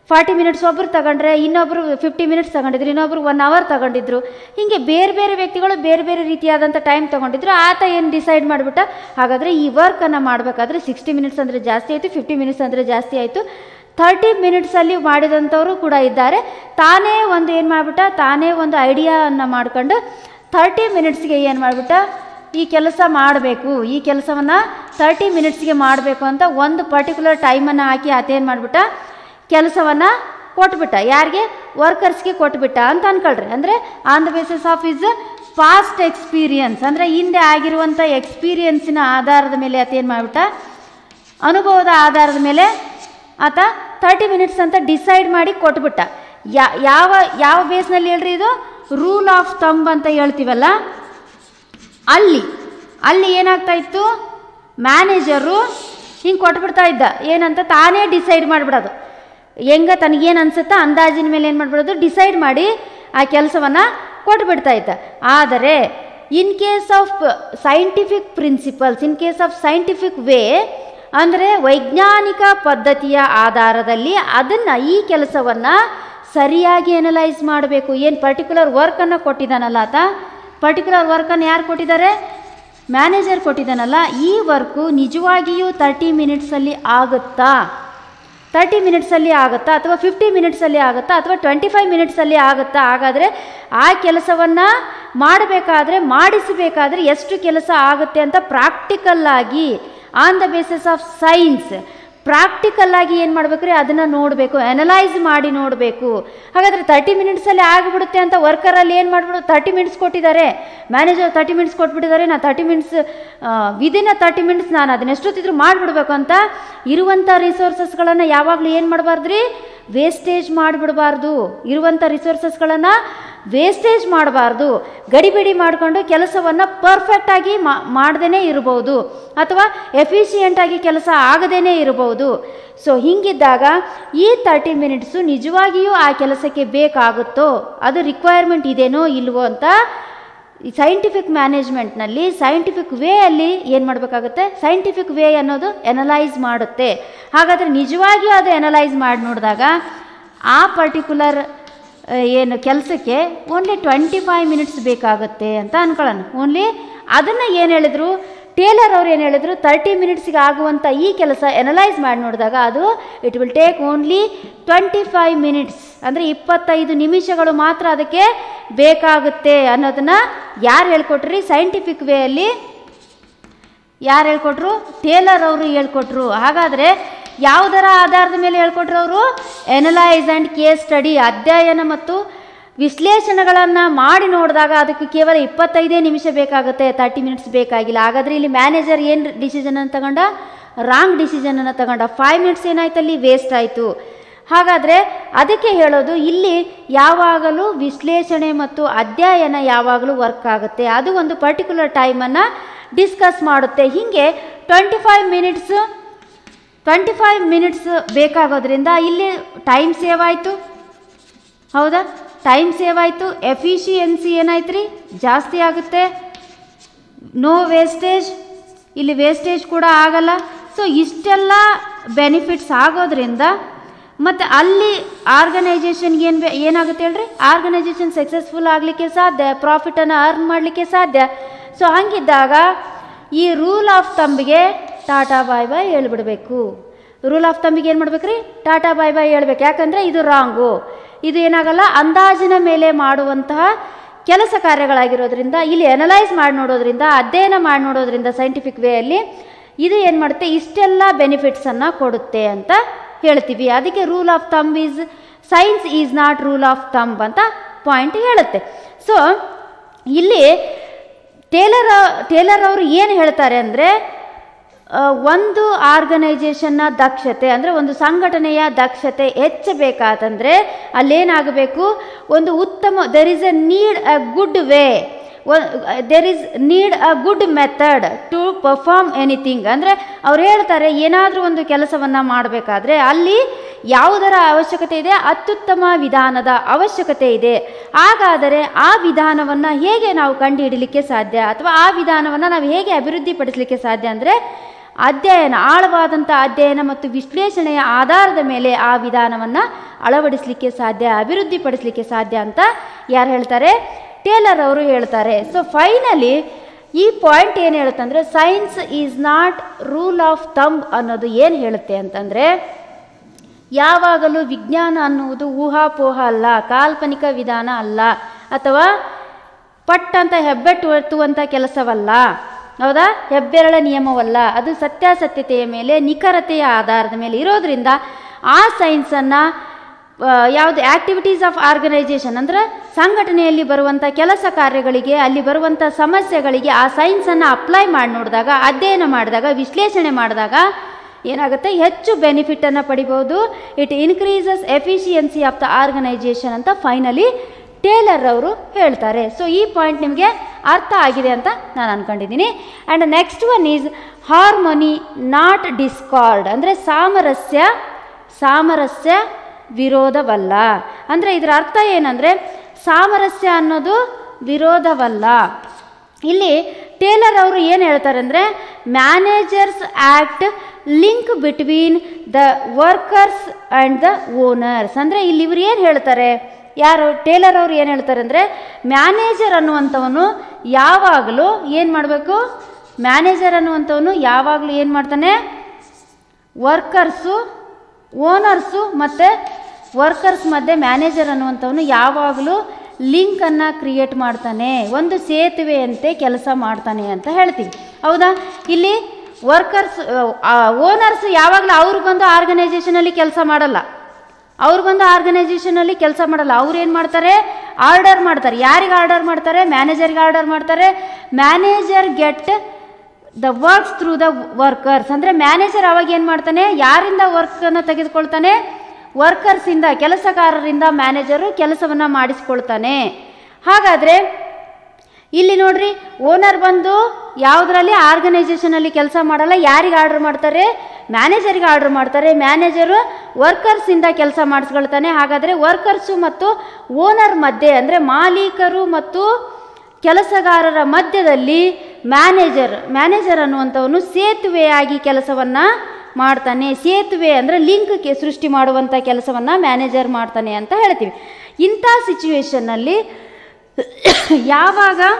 Speaker 1: ಫಾರ್ಟಿ ಮಿನಿಟ್ಸ್ ಒಬ್ಬರು ತಗೊಂಡ್ರೆ ಇನ್ನೊಬ್ಬರು ಫಿಫ್ಟಿ ಮಿನಿಟ್ಸ್ ತಗೊಂಡಿದ್ರು ಇನ್ನೊಬ್ರು ಒನ್ ಅವರ್ ತಗೊಂಡಿದ್ರು ಹೀಗೆ ಬೇರೆ ಬೇರೆ ವ್ಯಕ್ತಿಗಳು ಬೇರೆ ಬೇರೆ ರೀತಿಯಾದಂಥ ಟೈಮ್ ತಗೊಂಡಿದ್ರು ಆತ ಏನು ಡಿಸೈಡ್ ಮಾಡಿಬಿಟ್ಟ ಹಾಗಾದರೆ ಈ ವರ್ಕನ್ನು ಮಾಡಬೇಕಾದ್ರೆ ಸಿಕ್ಸ್ಟಿ ಮಿನಿಟ್ಸ್ ಅಂದರೆ ಜಾಸ್ತಿ ಆಯಿತು ಫಿಫ್ಟಿ ಮಿನಿಟ್ಸ್ ಅಂದರೆ ಜಾಸ್ತಿ ಆಯಿತು ಥರ್ಟಿ ಮಿನಿಟ್ಸಲ್ಲಿ ಮಾಡಿದಂಥವರು ಕೂಡ ಇದ್ದಾರೆ ತಾನೇ ಒಂದು ಏನು ಮಾಡಿಬಿಟ್ಟ ತಾನೇ ಒಂದು ಐಡಿಯಾವನ್ನು ಮಾಡ್ಕೊಂಡು ಥರ್ಟಿ ಮಿನಿಟ್ಸ್ಗೆ ಏನು ಮಾಡಿಬಿಟ್ಟ ಈ ಕೆಲಸ ಮಾಡಬೇಕು ಈ ಕೆಲಸವನ್ನು ತರ್ಟಿ ಮಿನಿಟ್ಸ್ಗೆ ಮಾಡಬೇಕು ಅಂತ ಒಂದು ಪರ್ಟಿಕ್ಯುಲರ್ ಟೈಮನ್ನು ಹಾಕಿ ಆತೇನು ಮಾಡಿಬಿಟ್ಟ ಕೆಲಸವನ್ನು ಕೊಟ್ಬಿಟ್ಟ ಯಾರಿಗೆ ವರ್ಕರ್ಸ್ಗೆ ಕೊಟ್ಬಿಟ್ಟ ಅಂತ ಅನ್ಕೊಳ್ರಿ ಅಂದರೆ on the basis of is past experience ಅಂದರೆ ಹಿಂದೆ ಆಗಿರುವಂಥ ಎಕ್ಸ್ಪೀರಿಯನ್ಸಿನ ಆಧಾರದ ಮೇಲೆ ಆತ ಏನು ಮಾಡಿಬಿಟ್ಟ ಅನುಭವದ ಆಧಾರದ ಮೇಲೆ ಆತ ತರ್ಟಿ ಮಿನಿಟ್ಸ್ ಅಂತ ಡಿಸೈಡ್ ಮಾಡಿ ಕೊಟ್ಬಿಟ್ಟ ಯಾ ಯಾವ ಯಾವ ಬೇಸ್ನಲ್ಲಿ ಹೇಳ್ರಿ ಇದು ರೂಲ್ ಆಫ್ ತಂಬ್ ಅಂತ ಹೇಳ್ತೀವಲ್ಲ ಅಲ್ಲಿ ಅಲ್ಲಿ ಏನಾಗ್ತಾ ಇತ್ತು ಮ್ಯಾನೇಜರು ಹಿಂಗೆ ಕೊಟ್ಬಿಡ್ತಾ ಇದ್ದ ಏನಂತ ತಾನೇ ಡಿಸೈಡ್ ಮಾಡಿಬಿಡೋದು ಹೆಂಗೆ ತನಗೇನು ಅನ್ಸುತ್ತಾ ಅಂದಾಜಿನ ಮೇಲೆ ಏನು ಮಾಡಿಬಿಡೋದು ಡಿಸೈಡ್ ಮಾಡಿ ಆ ಕೆಲಸವನ್ನು ಕೊಟ್ಬಿಡ್ತಾ ಇದ್ದ ಆದರೆ in case of scientific principles in case of scientific way ಅಂದರೆ ವೈಜ್ಞಾನಿಕ ಪದ್ಧತಿಯ ಆಧಾರದಲ್ಲಿ ಅದನ್ನು ಈ ಕೆಲಸವನ್ನು ಸರಿಯಾಗಿ ಎನಲೈಸ್ ಮಾಡಬೇಕು ಏನು ಪರ್ಟಿಕ್ಯುಲರ್ ವರ್ಕನ್ನು ಕೊಟ್ಟಿದ್ದಾನಲ್ಲ ಆತ ಪರ್ಟಿಕ್ಯುಲರ್ ವರ್ಕನ್ನು ಯಾರು ಕೊಟ್ಟಿದ್ದಾರೆ ಮ್ಯಾನೇಜರ್ ಕೊಟ್ಟಿದ್ದಾನಲ್ಲ ಈ ವರ್ಕು ನಿಜವಾಗಿಯೂ ತರ್ಟಿ ಮಿನಿಟ್ಸಲ್ಲಿ ಆಗುತ್ತಾ ತರ್ಟಿ ಮಿನಿಟ್ಸಲ್ಲಿ ಆಗುತ್ತಾ ಅಥವಾ ಫಿಫ್ಟಿ ಮಿನಿಟ್ಸಲ್ಲಿ ಆಗುತ್ತಾ ಅಥವಾ ಟ್ವೆಂಟಿ ಫೈವ್ ಮಿನಿಟ್ಸಲ್ಲಿ ಆಗುತ್ತಾ ಹಾಗಾದರೆ ಆ ಕೆಲಸವನ್ನು ಮಾಡಬೇಕಾದ್ರೆ ಮಾಡಿಸಬೇಕಾದ್ರೆ ಎಷ್ಟು ಕೆಲಸ ಆಗುತ್ತೆ ಅಂತ ಪ್ರಾಕ್ಟಿಕಲ್ಲಾಗಿ on the basis of science ಪ್ರಾಕ್ಟಿಕಲ್ಲಾಗಿ ಏನು ಮಾಡಬೇಕ್ರಿ ಅದನ್ನು ನೋಡಬೇಕು ಅನಲೈಸ್ ಮಾಡಿ ನೋಡಬೇಕು ಹಾಗಾದರೆ ತರ್ಟಿ ಮಿನಿಟ್ಸಲ್ಲಿ ಆಗಿಬಿಡುತ್ತೆ ಅಂತ ವರ್ಕರಲ್ಲಿ ಏನು ಮಾಡಿಬಿಡು ತರ್ಟಿ ಮಿನಿಟ್ಸ್ ಕೊಟ್ಟಿದ್ದಾರೆ ಮ್ಯಾನೇಜರ್ ತರ್ಟಿ ಮಿನಿಟ್ಸ್ ಕೊಟ್ಬಿಟ್ಟಿದ್ದಾರೆ ನಾನು thirty minutes within thirty minutes ನಾನು ಅದನ್ನ ಎಷ್ಟೊತ್ತಿದ್ರು ಮಾಡಿಬಿಡ್ಬೇಕು ಅಂತ ಇರುವಂಥ ರಿಸೋರ್ಸಸ್ಗಳನ್ನು ಯಾವಾಗಲೂ ಏನು ಮಾಡಬಾರ್ದ್ರಿ ವೇಸ್ಟೇಜ್ ಮಾಡಿಬಿಡಬಾರ್ದು ಇರುವಂಥ ರಿಸೋರ್ಸಸ್ಗಳನ್ನು ವೇಸ್ಟೇಜ್ ಮಾಡಬಾರ್ದು ಗಡಿಬಿಡಿ ಮಾಡಿಕೊಂಡು ಕೆಲಸವನ್ನು ಪರ್ಫೆಕ್ಟಾಗಿ ಮಾಡದೇ ಇರಬಹುದು ಅಥವಾ ಎಫಿಷಿಯೆಂಟಾಗಿ ಕೆಲಸ ಆಗದೇ ಇರಬಹುದು ಸೊ ಹೀಗಿದ್ದಾಗ ಈ ತರ್ಟಿ ಮಿನಿಟ್ಸು ನಿಜವಾಗಿಯೂ ಆ ಕೆಲಸಕ್ಕೆ ಬೇಕಾಗುತ್ತೋ ಅದು ರಿಕ್ವೈರ್ಮೆಂಟ್ ಇದೇನೋ ಇಲ್ವೋ ಅಂತ ಸೈಂಟಿಫಿಕ್ ಮ್ಯಾನೇಜ್ಮೆಂಟ್ನಲ್ಲಿ ಸೈಂಟಿಫಿಕ್ ವೇ ಅಲ್ಲಿ ಏನು ಮಾಡಬೇಕಾಗುತ್ತೆ ಸೈಂಟಿಫಿಕ್ ವೇ ಅನ್ನೋದು ಎನಲೈಸ್ ಮಾಡುತ್ತೆ ಹಾಗಾದರೆ ನಿಜವಾಗಿಯೂ ಅದು ಎನಲೈಸ್ ಮಾಡಿ ನೋಡಿದಾಗ ಆ ಪರ್ಟಿಕ್ಯುಲರ್ ಏನು ಕೆಲಸಕ್ಕೆ ಓನ್ಲಿ ಟ್ವೆಂಟಿ ಫೈವ್ ಮಿನಿಟ್ಸ್ ಬೇಕಾಗುತ್ತೆ ಅಂತ ಅನ್ಕೊಳ್ಳೋಣ ಓನ್ಲಿ ಅದನ್ನು ಏನು ಹೇಳಿದ್ರು ಟೇಲರ್ ಅವ್ರು ಏನು ಹೇಳಿದ್ರು ತರ್ಟಿ ಮಿನಿಟ್ಸ್ಗೆ ಆಗುವಂಥ ಈ ಕೆಲಸ ಎನಲೈಸ್ ಮಾಡಿ ನೋಡಿದಾಗ ಅದು it will take only twenty five minutes ಅಂದರೆ ಇಪ್ಪತ್ತೈದು ನಿಮಿಷಗಳು ಮಾತ್ರ ಅದಕ್ಕೆ ಬೇಕಾಗುತ್ತೆ ಅನ್ನೋದನ್ನು ಯಾರು ಹೇಳ್ಕೊಟ್ರಿ ಸೈಂಟಿಫಿಕ್ ವೇಯಲ್ಲಿ ಯಾರು ಹೇಳ್ಕೊಟ್ರು ಟೇಲರ್ ಅವರು ಹೇಳ್ಕೊಟ್ರು ಹಾಗಾದರೆ ಯಾವುದರ ಆಧಾರದ ಮೇಲೆ ಹೇಳ್ಕೊಟ್ರು ಅವರು ಎನಲೈಸ್ ಆ್ಯಂಡ್ ಕೇಸ್ ಸ್ಟಡಿ ಅಧ್ಯಯನ ಮತ್ತು ವಿಶ್ಲೇಷಣೆಗಳನ್ನು ಮಾಡಿ ನೋಡಿದಾಗ ಅದಕ್ಕೆ ಕೇವಲ ಇಪ್ಪತ್ತೈದೇ ನಿಮಿಷ ಬೇಕಾಗುತ್ತೆ ತರ್ಟಿ ಮಿನಿಟ್ಸ್ ಬೇಕಾಗಿಲ್ಲ ಹಾಗಾದರೆ ಇಲ್ಲಿ ಮ್ಯಾನೇಜರ್ ಏನು ಡಿಸಿಷನನ್ನು ತಗೊಂಡ ರಾಂಗ್ ಡಿಸಿಷನನ್ನು ತಗೊಂಡ ಫೈವ್ ಮಿನಿಟ್ಸ್ ಏನಾಯ್ತು ಅಲ್ಲಿ ವೇಸ್ಟ್ ಆಯಿತು ಹಾಗಾದರೆ ಅದಕ್ಕೆ ಹೇಳೋದು ಇಲ್ಲಿ ಯಾವಾಗಲೂ ವಿಶ್ಲೇಷಣೆ ಮತ್ತು ಅಧ್ಯಯನ ಯಾವಾಗಲೂ ವರ್ಕ್ ಆಗುತ್ತೆ ಅದು ಒಂದು ಪರ್ಟಿಕ್ಯುಲರ್ ಟೈಮನ್ನು ಡಿಸ್ಕಸ್ ಮಾಡುತ್ತೆ ಹೀಗೆ twenty five minutes twenty five minutes ಬೇಕಾಗೋದ್ರಿಂದ ಇಲ್ಲಿ ಟೈಮ್ ಸೇವ್ ಆಯಿತು ಹೌದಾ ಟೈಮ್ ಸೇವ್ ಆಯಿತು ಎಫಿಷಿಯನ್ಸಿ ಏನಾಯ್ತು ರೀ ಜಾಸ್ತಿ ಆಗುತ್ತೆ ನೋ ವೇಸ್ಟೇಜ್ ಇಲ್ಲಿ ವೇಸ್ಟೇಜ್ ಕೂಡ ಆಗಲ್ಲ ಸೊ ಇಷ್ಟೆಲ್ಲ ಬೆನಿಫಿಟ್ಸ್ ಆಗೋದ್ರಿಂದ ಮತ್ತು ಅಲ್ಲಿ ಆರ್ಗನೈಜೇಷನ್ಗೆ ಏನು ಬೇ ಏನಾಗುತ್ತೆ ಹೇಳ್ರಿ ಆರ್ಗನೈಜೇಷನ್ ಸಕ್ಸಸ್ಫುಲ್ ಆಗಲಿಕ್ಕೆ ಸಾಧ್ಯ ಪ್ರಾಫಿಟನ್ನು ಅರ್ನ್ ಮಾಡಲಿಕ್ಕೆ ಸಾಧ್ಯ ಸೊ ಹಂಗಿದ್ದಾಗ ಈ ರೂಲ್ ಆಫ್ ತಂಬಿಗೆ ಟಾಟಾ ಬಾಯ್ ಬಾಯ್ ಹೇಳ್ಬಿಡ್ಬೇಕು ರೂಲ್ ಆಫ್ ತಂಬಿಗೆ ಏನು ಮಾಡ್ಬೇಕ್ರಿ ಟಾಟಾ ಬಾಯ್ ಬಾಯ್ ಹೇಳ್ಬೇಕು ಯಾಕಂದರೆ ಇದು ರಾಂಗು ಇದು ಏನಾಗಲ್ಲ ಅಂದಾಜಿನ ಮೇಲೆ ಮಾಡುವಂತಹ ಕೆಲಸ ಕಾರ್ಯಗಳಾಗಿರೋದ್ರಿಂದ ಇಲ್ಲಿ ಎನಲೈಸ್ ಮಾಡಿ ನೋಡೋದ್ರಿಂದ ಅಧ್ಯಯನ ಮಾಡಿ ನೋಡೋದ್ರಿಂದ ಸೈಂಟಿಫಿಕ್ ವೇಯಲ್ಲಿ ಇದು ಏನು ಮಾಡುತ್ತೆ ಇಷ್ಟೆಲ್ಲ ಬೆನಿಫಿಟ್ಸನ್ನು ಕೊಡುತ್ತೆ ಅಂತ ಹೇಳ್ತೀವಿ ಅದಕ್ಕೆ rule of thumb is science is not rule of thumb ಅಂತ ಪಾಯಿಂಟ್ ಹೇಳುತ್ತೆ ಸೊ ಇಲ್ಲಿ ಟೇಲರ್ ಟೇಲರ್ ಅವರು ಏನು ಹೇಳ್ತಾರೆ ಅಂದರೆ ಒಂದು ಆರ್ಗನೈಜೇಷನ್ನ ದಕ್ಷತೆ ಅಂದರೆ ಒಂದು ಸಂಘಟನೆಯ ದಕ್ಷತೆ ಹೆಚ್ಚಬೇಕಾತಂದರೆ ಅಲ್ಲೇನಾಗಬೇಕು ಒಂದು ಉತ್ತಮ there is a need a good way there is need a good method to perform anything ಅಂದರೆ ಅವ್ರು ಹೇಳ್ತಾರೆ ಏನಾದರೂ ಒಂದು ಕೆಲಸವನ್ನು ಮಾಡಬೇಕಾದ್ರೆ ಅಲ್ಲಿ ಯಾವುದರ ಅವಶ್ಯಕತೆ ಇದೆ ಅತ್ಯುತ್ತಮ ವಿಧಾನದ ಅವಶ್ಯಕತೆ ಇದೆ ಹಾಗಾದರೆ ಆ ವಿಧಾನವನ್ನು ಹೇಗೆ ನಾವು ಕಂಡುಹಿಡಲಿಕ್ಕೆ ಸಾಧ್ಯ ಅಥವಾ ಆ ವಿಧಾನವನ್ನು ನಾವು ಹೇಗೆ ಅಭಿವೃದ್ಧಿಪಡಿಸಲಿಕ್ಕೆ ಸಾಧ್ಯ ಅಂದರೆ ಅಧ್ಯಯನ ಆಳವಾದಂಥ ಅಧ್ಯಯನ ಮತ್ತು ವಿಶ್ಲೇಷಣೆಯ ಆಧಾರದ ಮೇಲೆ ಆ ವಿಧಾನವನ್ನು ಅಳವಡಿಸಲಿಕ್ಕೆ ಸಾಧ್ಯ ಅಭಿವೃದ್ಧಿಪಡಿಸಲಿಕ್ಕೆ ಸಾಧ್ಯ ಅಂತ ಯಾರು ಹೇಳ್ತಾರೆ ಟೇಲರ್ ಅವರು ಹೇಳ್ತಾರೆ ಸೊ ಫೈನಲಿ ಈ ಪಾಯಿಂಟ್ ಏನು ಹೇಳುತ್ತಂದ್ರೆ science is not rule of thumb ಅನ್ನೋದು ಏನು ಹೇಳುತ್ತೆ ಅಂತಂದರೆ ಯಾವಾಗಲೂ ವಿಜ್ಞಾನ ಅನ್ನುವುದು ಊಹಾಪೋಹ ಅಲ್ಲ ಕಾಲ್ಪನಿಕ ವಿಧಾನ ಅಲ್ಲ ಅಥವಾ ಪಟ್ ಅಂತ ಹೆಬ್ಬೆಟ್ಟು ಎತ್ತುವಂಥ ಕೆಲಸವಲ್ಲ ಹೌದಾ ಹೆಬ್ಬೆರಳ ನಿಯಮವಲ್ಲ ಅದು ಸತ್ಯಾಸತ್ಯತೆಯ ಮೇಲೆ ನಿಖರತೆಯ ಆಧಾರದ ಮೇಲೆ ಇರೋದ್ರಿಂದ ಆ ಸೈನ್ಸನ್ನು ಯಾವುದು ಆ್ಯಕ್ಟಿವಿಟೀಸ್ ಆಫ್ ಆರ್ಗನೈಜೇಷನ್ ಅಂದರೆ ಸಂಘಟನೆಯಲ್ಲಿ ಬರುವಂಥ ಕೆಲಸ ಕಾರ್ಯಗಳಿಗೆ ಅಲ್ಲಿ ಬರುವಂಥ ಸಮಸ್ಯೆಗಳಿಗೆ ಆ ಸೈನ್ಸನ್ನು ಅಪ್ಲೈ ಮಾಡಿ ನೋಡಿದಾಗ ಅಧ್ಯಯನ ಮಾಡಿದಾಗ ವಿಶ್ಲೇಷಣೆ ಮಾಡಿದಾಗ ಏನಾಗುತ್ತೆ ಹೆಚ್ಚು ಬೆನಿಫಿಟನ್ನು ಪಡಿಬೋದು it increases efficiency of the organisation ಅಂತ ಫೈನಲಿ ಟೇಲರ್ ಅವರು ಹೇಳ್ತಾರೆ ಸೊ ಈ ಪಾಯಿಂಟ್ ನಿಮಗೆ ಅರ್ಥ ಆಗಿದೆ ಅಂತ ನಾನು ಅಂದ್ಕೊಂಡಿದ್ದೀನಿ and next one is harmony not discord ಅಂದರೆ ಸಾಮರಸ್ಯ ಸಾಮರಸ್ಯ ವಿರೋಧವಲ್ಲ ಅಂದರೆ ಇದರ ಅರ್ಥ ಏನಂದರೆ ಸಾಮರಸ್ಯ ಅನ್ನೋದು ವಿರೋಧವಲ್ಲ ಇಲ್ಲಿ ಟೇಲರ್ ಅವರು ಏನು ಹೇಳ್ತಾರೆ ಅಂದರೆ managers act link between the workers and the owners ಅಂದರೆ ಇಲ್ಲಿ ಇವರು ಏನು ಹೇಳ್ತಾರೆ ಯಾರು ಟೇಲರ್ ಅವರು ಏನು ಹೇಳ್ತಾರೆ ಅಂದರೆ ಮ್ಯಾನೇಜರ್ ಅನ್ನುವಂಥವನು ಯಾವಾಗಲೂ ಏನು ಮಾಡಬೇಕು ಮ್ಯಾನೇಜರ್ ಅನ್ನುವಂಥವನು ಯಾವಾಗಲೂ ಏನು ಮಾಡ್ತಾನೆ ವರ್ಕರ್ಸು ಓನರ್ಸು ಮತ್ತು ವರ್ಕರ್ಸ್ ಮಧ್ಯೆ ಮ್ಯಾನೇಜರ್ ಅನ್ನುವಂಥವನು ಯಾವಾಗಲೂ ಲಿಂಕನ್ನು ಕ್ರಿಯೇಟ್ ಮಾಡ್ತಾನೆ ಒಂದು ಸೇತುವೆಯಂತೆ ಕೆಲಸ ಮಾಡ್ತಾನೆ ಅಂತ ಹೇಳ್ತೀವಿ ಹೌದಾ ಇಲ್ಲಿ ವರ್ಕರ್ಸ್ ಓನರ್ಸ್ ಯಾವಾಗಲೂ ಅವ್ರು ಬಂದು ಆರ್ಗನೈಜೇಷನಲ್ಲಿ ಕೆಲಸ ಮಾಡಲ್ಲ ಅವ್ರು ಬಂದು ಆರ್ಗನೈಜೇಷನಲ್ಲಿ ಕೆಲಸ ಮಾಡಲ್ಲ ಅವ್ರು ಏನು ಮಾಡ್ತಾರೆ ಆರ್ಡರ್ ಮಾಡ್ತಾರೆ ಯಾರಿಗೆ ಆರ್ಡರ್ ಮಾಡ್ತಾರೆ ಮ್ಯಾನೇಜರ್ಗೆ ಆರ್ಡರ್ ಮಾಡ್ತಾರೆ manager get the works through the workers ಅಂದರೆ ಮ್ಯಾನೇಜರ್ ಅವಾಗ ಏನು ಮಾಡ್ತಾನೆ ಯಾರಿಂದ ವರ್ಕನ್ನು ತೆಗೆದುಕೊಳ್ತಾನೆ ವರ್ಕರ್ಸಿಂದ ಕೆಲಸಗಾರರಿಂದ ಮ್ಯಾನೇಜರು ಕೆಲಸವನ್ನು ಮಾಡಿಸ್ಕೊಳ್ತಾನೆ ಹಾಗಾದರೆ ಇಲ್ಲಿ ನೋಡ್ರಿ ಓನರ್ ಬಂದು ಯಾವುದರಲ್ಲಿ ಆರ್ಗನೈಜೇಷನಲ್ಲಿ ಕೆಲಸ ಮಾಡಲ್ಲ ಯಾರಿಗೆ ಆರ್ಡರ್ ಮಾಡ್ತಾರೆ ಮ್ಯಾನೇಜರಿಗೆ ಆರ್ಡರ್ ಮಾಡ್ತಾರೆ ಮ್ಯಾನೇಜರು ವರ್ಕರ್ಸಿಂದ ಕೆಲಸ ಮಾಡಿಸ್ಕೊಳ್ತಾನೆ ಹಾಗಾದರೆ ವರ್ಕರ್ಸು ಮತ್ತು ಓನರ್ ಮಧ್ಯೆ ಅಂದರೆ ಮಾಲೀಕರು ಮತ್ತು ಕೆಲಸಗಾರರ ಮಧ್ಯದಲ್ಲಿ ಮ್ಯಾನೇಜರ್ ಮ್ಯಾನೇಜರ್ ಅನ್ನುವಂಥವನು ಸೇತುವೆಯಾಗಿ ಕೆಲಸವನ್ನು ಮಾಡ್ತಾನೆ ಸೇತುವೆ ಅಂದರೆ ಲಿಂಕ್ಗೆ ಸೃಷ್ಟಿ ಮಾಡುವಂಥ ಕೆಲಸವನ್ನು ಮ್ಯಾನೇಜರ್ ಮಾಡ್ತಾನೆ ಅಂತ ಹೇಳ್ತೀವಿ ಇಂಥ ಸಿಚುವೇಶನ್ನಲ್ಲಿ ಯಾವಾಗ